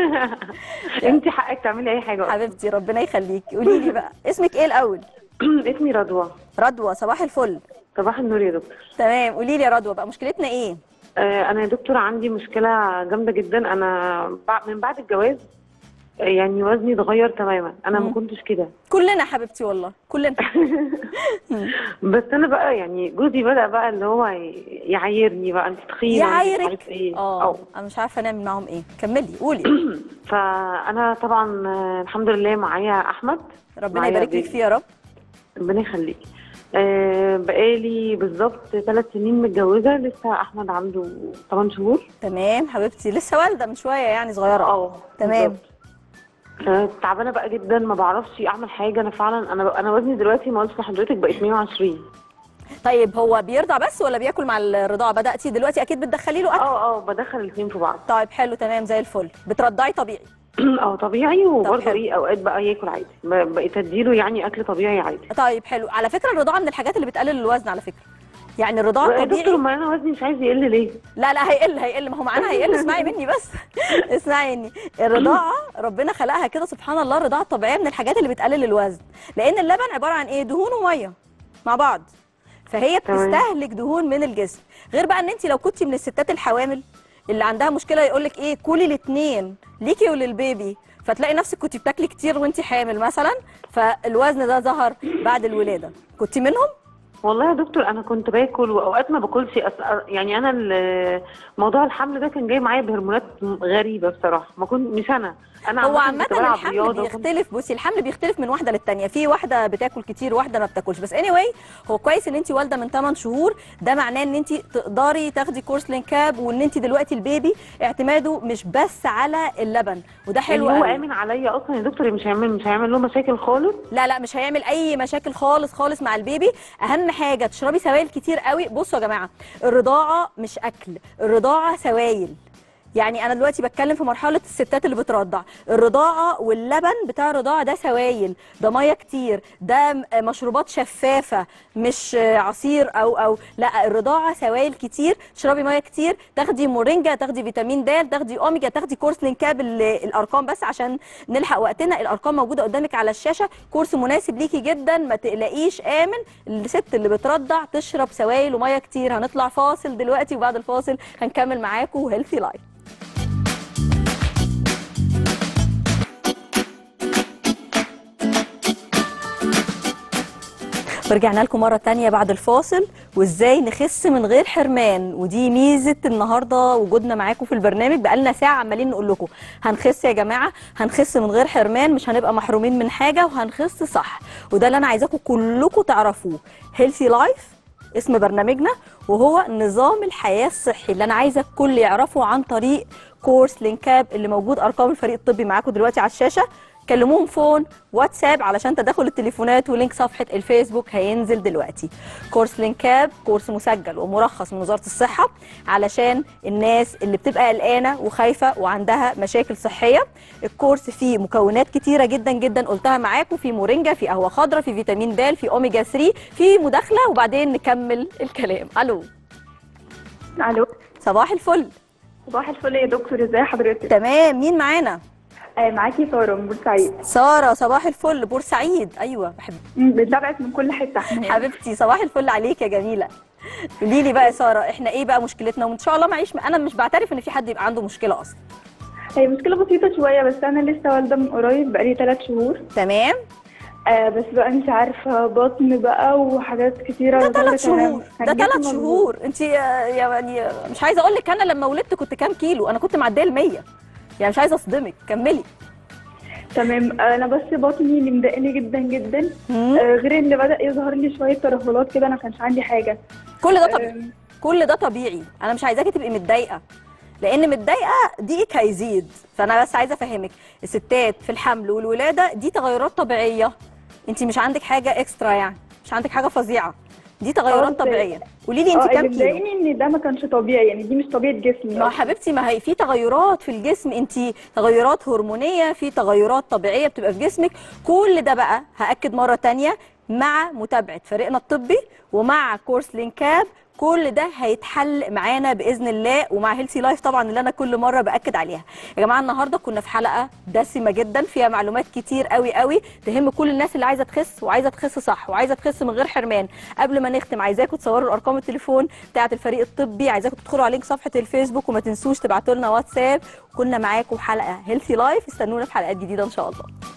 B: انت حقك تعملي اي حاجه أصلاً.
A: حبيبتي ربنا يخليكي قولي لي بقى اسمك ايه الاول
B: اسمي رضوى
A: رضوى صباح الفل
B: صباح النور يا دكتور
A: تمام قولي لي يا رضوى بقى مشكلتنا ايه
B: آه، انا يا دكتور عندي مشكله جامده جدا انا بع- من بعد الجواز آه، يعني وزني اتغير تماما انا ما
A: مم.
B: كنتش كده
A: كلنا حبيبتي والله كلنا
B: بس انا بقى يعني جوزي بدا بقى اللي هو ي- يعايرني بقى انت تخينه أنت مش
A: يعايرك
B: عارف ايه
A: اه
B: أو.
A: انا مش عارفه نعمل معاهم ايه كملي قولي
B: فانا طبعا آه، الحمد لله معايا احمد
A: ربنا
B: معايا
A: يبارك لك
B: بيبي.
A: فيه يا رب
B: ربنا يخليك آه بقالي بالظبط ثلاث سنين متجوزه لسه احمد عنده 8 شهور
A: تمام حبيبتي لسه والده من شويه يعني صغيره
B: اه
A: تمام.
B: بالظبط. آه، تعبانه بقى جدا ما بعرفش اعمل حاجه انا فعلا انا انا وزني دلوقتي ما قلتش لحضرتك بقيت 120
A: طيب هو بيرضع بس ولا بياكل مع الرضاعه بداتي دلوقتي اكيد بتدخلي له اكل
B: اه اه بدخل الاثنين في بعض
A: طيب حلو تمام زي الفل بترضعي طبيعي
B: اه طبيعي وبرضه
A: حلو.
B: ايه اوقات بقى ياكل عادي ب- بقيت اديله يعني اكل طبيعي عادي
A: طيب حلو على فكره الرضاعه من الحاجات اللي بتقلل الوزن على فكره يعني الرضاعه
B: يا دكتور
A: الطبيعي
B: ما انا وزني مش عايز يقل ليه
A: لا لا هيقل هيقل ما هو معانا هيقل اسمعي مني بس اسمعي مني الرضاعه ربنا خلقها كده سبحان الله الرضاعه الطبيعيه من الحاجات اللي بتقلل الوزن لان اللبن عباره عن ايه دهون وميه مع بعض فهي
B: تمام.
A: بتستهلك دهون من الجسم غير بقى ان انت لو كنتي من الستات الحوامل اللي عندها مشكله يقول لك ايه كلي الاثنين ليكي وللبيبي فتلاقي نفسك كنت بتاكلي كتير وانت حامل مثلا فالوزن ده ظهر بعد الولاده كنت منهم
B: والله يا دكتور انا كنت باكل واوقات ما باكلش أس- يعني انا ال- موضوع الحمل ده كان جاي معايا بهرمونات غريبه بصراحه ما كنت مش انا انا
A: هو
B: عامة
A: عامة
B: كنت بلعب
A: الحمل
B: رياضة وكنت-
A: بيختلف بصي الحمل بيختلف من واحدة للتانية في واحدة بتاكل كتير واحدة ما بتاكلش بس اني anyway هو كويس ان انت والدة من 8 شهور ده معناه ان انت تقدري تاخدي كورس لينكاب وان انت دلوقتي البيبي اعتماده مش بس على اللبن وده حلو
B: يعني هو
A: قوي
B: امن عليا اصلا يا دكتور مش هيعمل مش هيعمل له مشاكل خالص
A: لا لا مش هيعمل اي مشاكل خالص خالص مع البيبي اهم حاجه تشربي سوائل كتير قوي بصوا يا جماعه الرضاعه مش اكل الرضاعه سوائل يعني انا دلوقتي بتكلم في مرحله الستات اللي بترضع الرضاعه واللبن بتاع الرضاعه ده سوائل ده ميه كتير ده م- مشروبات شفافه مش عصير او او لا الرضاعه سوائل كتير تشربي ميه كتير تاخدي مورينجا تاخدي فيتامين د تاخدي اوميجا تاخدي كورس لينكاب ال- الارقام بس عشان نلحق وقتنا الارقام موجوده قدامك على الشاشه كورس مناسب ليكي جدا ما تقلقيش امن الست اللي بترضع تشرب سوائل وميه كتير هنطلع فاصل دلوقتي وبعد الفاصل هنكمل معاكم هيلثي لايف ورجعنا لكم مرة تانية بعد الفاصل وازاي نخس من غير حرمان ودي ميزة النهاردة وجودنا معاكم في البرنامج بقالنا ساعة عمالين نقول لكم هنخس يا جماعة هنخس من غير حرمان مش هنبقى محرومين من حاجة وهنخس صح وده اللي انا عايزاكم كلكم تعرفوه هيلثي لايف اسم برنامجنا وهو نظام الحياة الصحي اللي انا عايزة الكل يعرفه عن طريق كورس لينكاب اللي موجود ارقام الفريق الطبي معاكم دلوقتي على الشاشة كلموهم فون واتساب علشان تدخل التليفونات ولينك صفحة الفيسبوك هينزل دلوقتي كورس لينكاب كورس مسجل ومرخص من وزارة الصحة علشان الناس اللي بتبقى قلقانة وخايفة وعندها مشاكل صحية الكورس فيه مكونات كتيرة جدا جدا قلتها معاكم في مورينجا في قهوة خضراء في فيتامين د في اوميجا 3 في مداخلة وبعدين نكمل الكلام الو
F: الو
A: صباح الفل
F: صباح الفل يا دكتور ازي حضرتك
A: تمام مين معانا
F: آه معاكي ساره من بورسعيد
A: سارة صباح الفل بورسعيد ايوه بحب
F: مم، بنتابعك من كل حته احنا يعني.
A: حبيبتي صباح الفل عليك يا جميله قولي لي بقى يا ساره احنا ايه بقى مشكلتنا وان شاء الله معيش انا مش بعترف ان في حد يبقى عنده مشكله اصلا
F: هي مشكله بسيطه شويه بس انا لسه والده من قريب بقالي ثلاث شهور
A: تمام
F: آه بس بقى انت عارفه بطن بقى وحاجات كتيره
A: ده
F: لدرجة
A: ثلاث
F: أنا
A: شهور
F: كان
A: ده
F: جسمي
A: ثلاث
F: مضغوط.
A: شهور انت يعني مش عايزه اقول لك انا لما ولدت كنت كام كيلو انا كنت معديه ال 100 يعني مش عايزه اصدمك كملي
F: تمام انا بس بطني اللي مضايقني جدا جدا
A: مم.
F: آه غير اللي بدا يظهر لي شويه ترهلات كده انا ما كانش عندي حاجه
A: كل ده طبيعي
F: آم،
A: كل ده طبيعي انا مش عايزاكي تبقي متضايقه لان متضايقه ضيقك هيزيد فانا بس عايزه افهمك الستات في الحمل والولاده دي تغيرات طبيعيه انت مش عندك حاجه اكسترا يعني مش عندك حاجه فظيعه دي تغيرات
F: بس-
A: طبيعيه قولي لي انت
F: اه
A: كام
F: اللي
A: كيلو
F: مضايقني ان ده ما كانش طبيعي يعني دي مش طبيعه جسمي
A: ما
F: أصلاً.
A: حبيبتي ما هي في تغيرات في الجسم انت تغيرات هرمونيه في تغيرات طبيعيه بتبقى في جسمك كل ده بقى هاكد مره تانية مع متابعه فريقنا الطبي ومع كورس لينكاب كل ده هيتحل معانا باذن الله ومع هيلثي لايف طبعا اللي انا كل مره باكد عليها يا جماعه النهارده كنا في حلقه دسمه جدا فيها معلومات كتير قوي قوي تهم كل الناس اللي عايزه تخس وعايزه تخس صح وعايزه تخس من غير حرمان قبل ما نختم عايزاكم تصوروا الارقام التليفون بتاعه الفريق الطبي عايزاكم تدخلوا على لينك صفحه الفيسبوك وما تنسوش تبعتوا لنا واتساب كنا معاكم حلقه هيلثي لايف استنونا في حلقات جديده ان شاء الله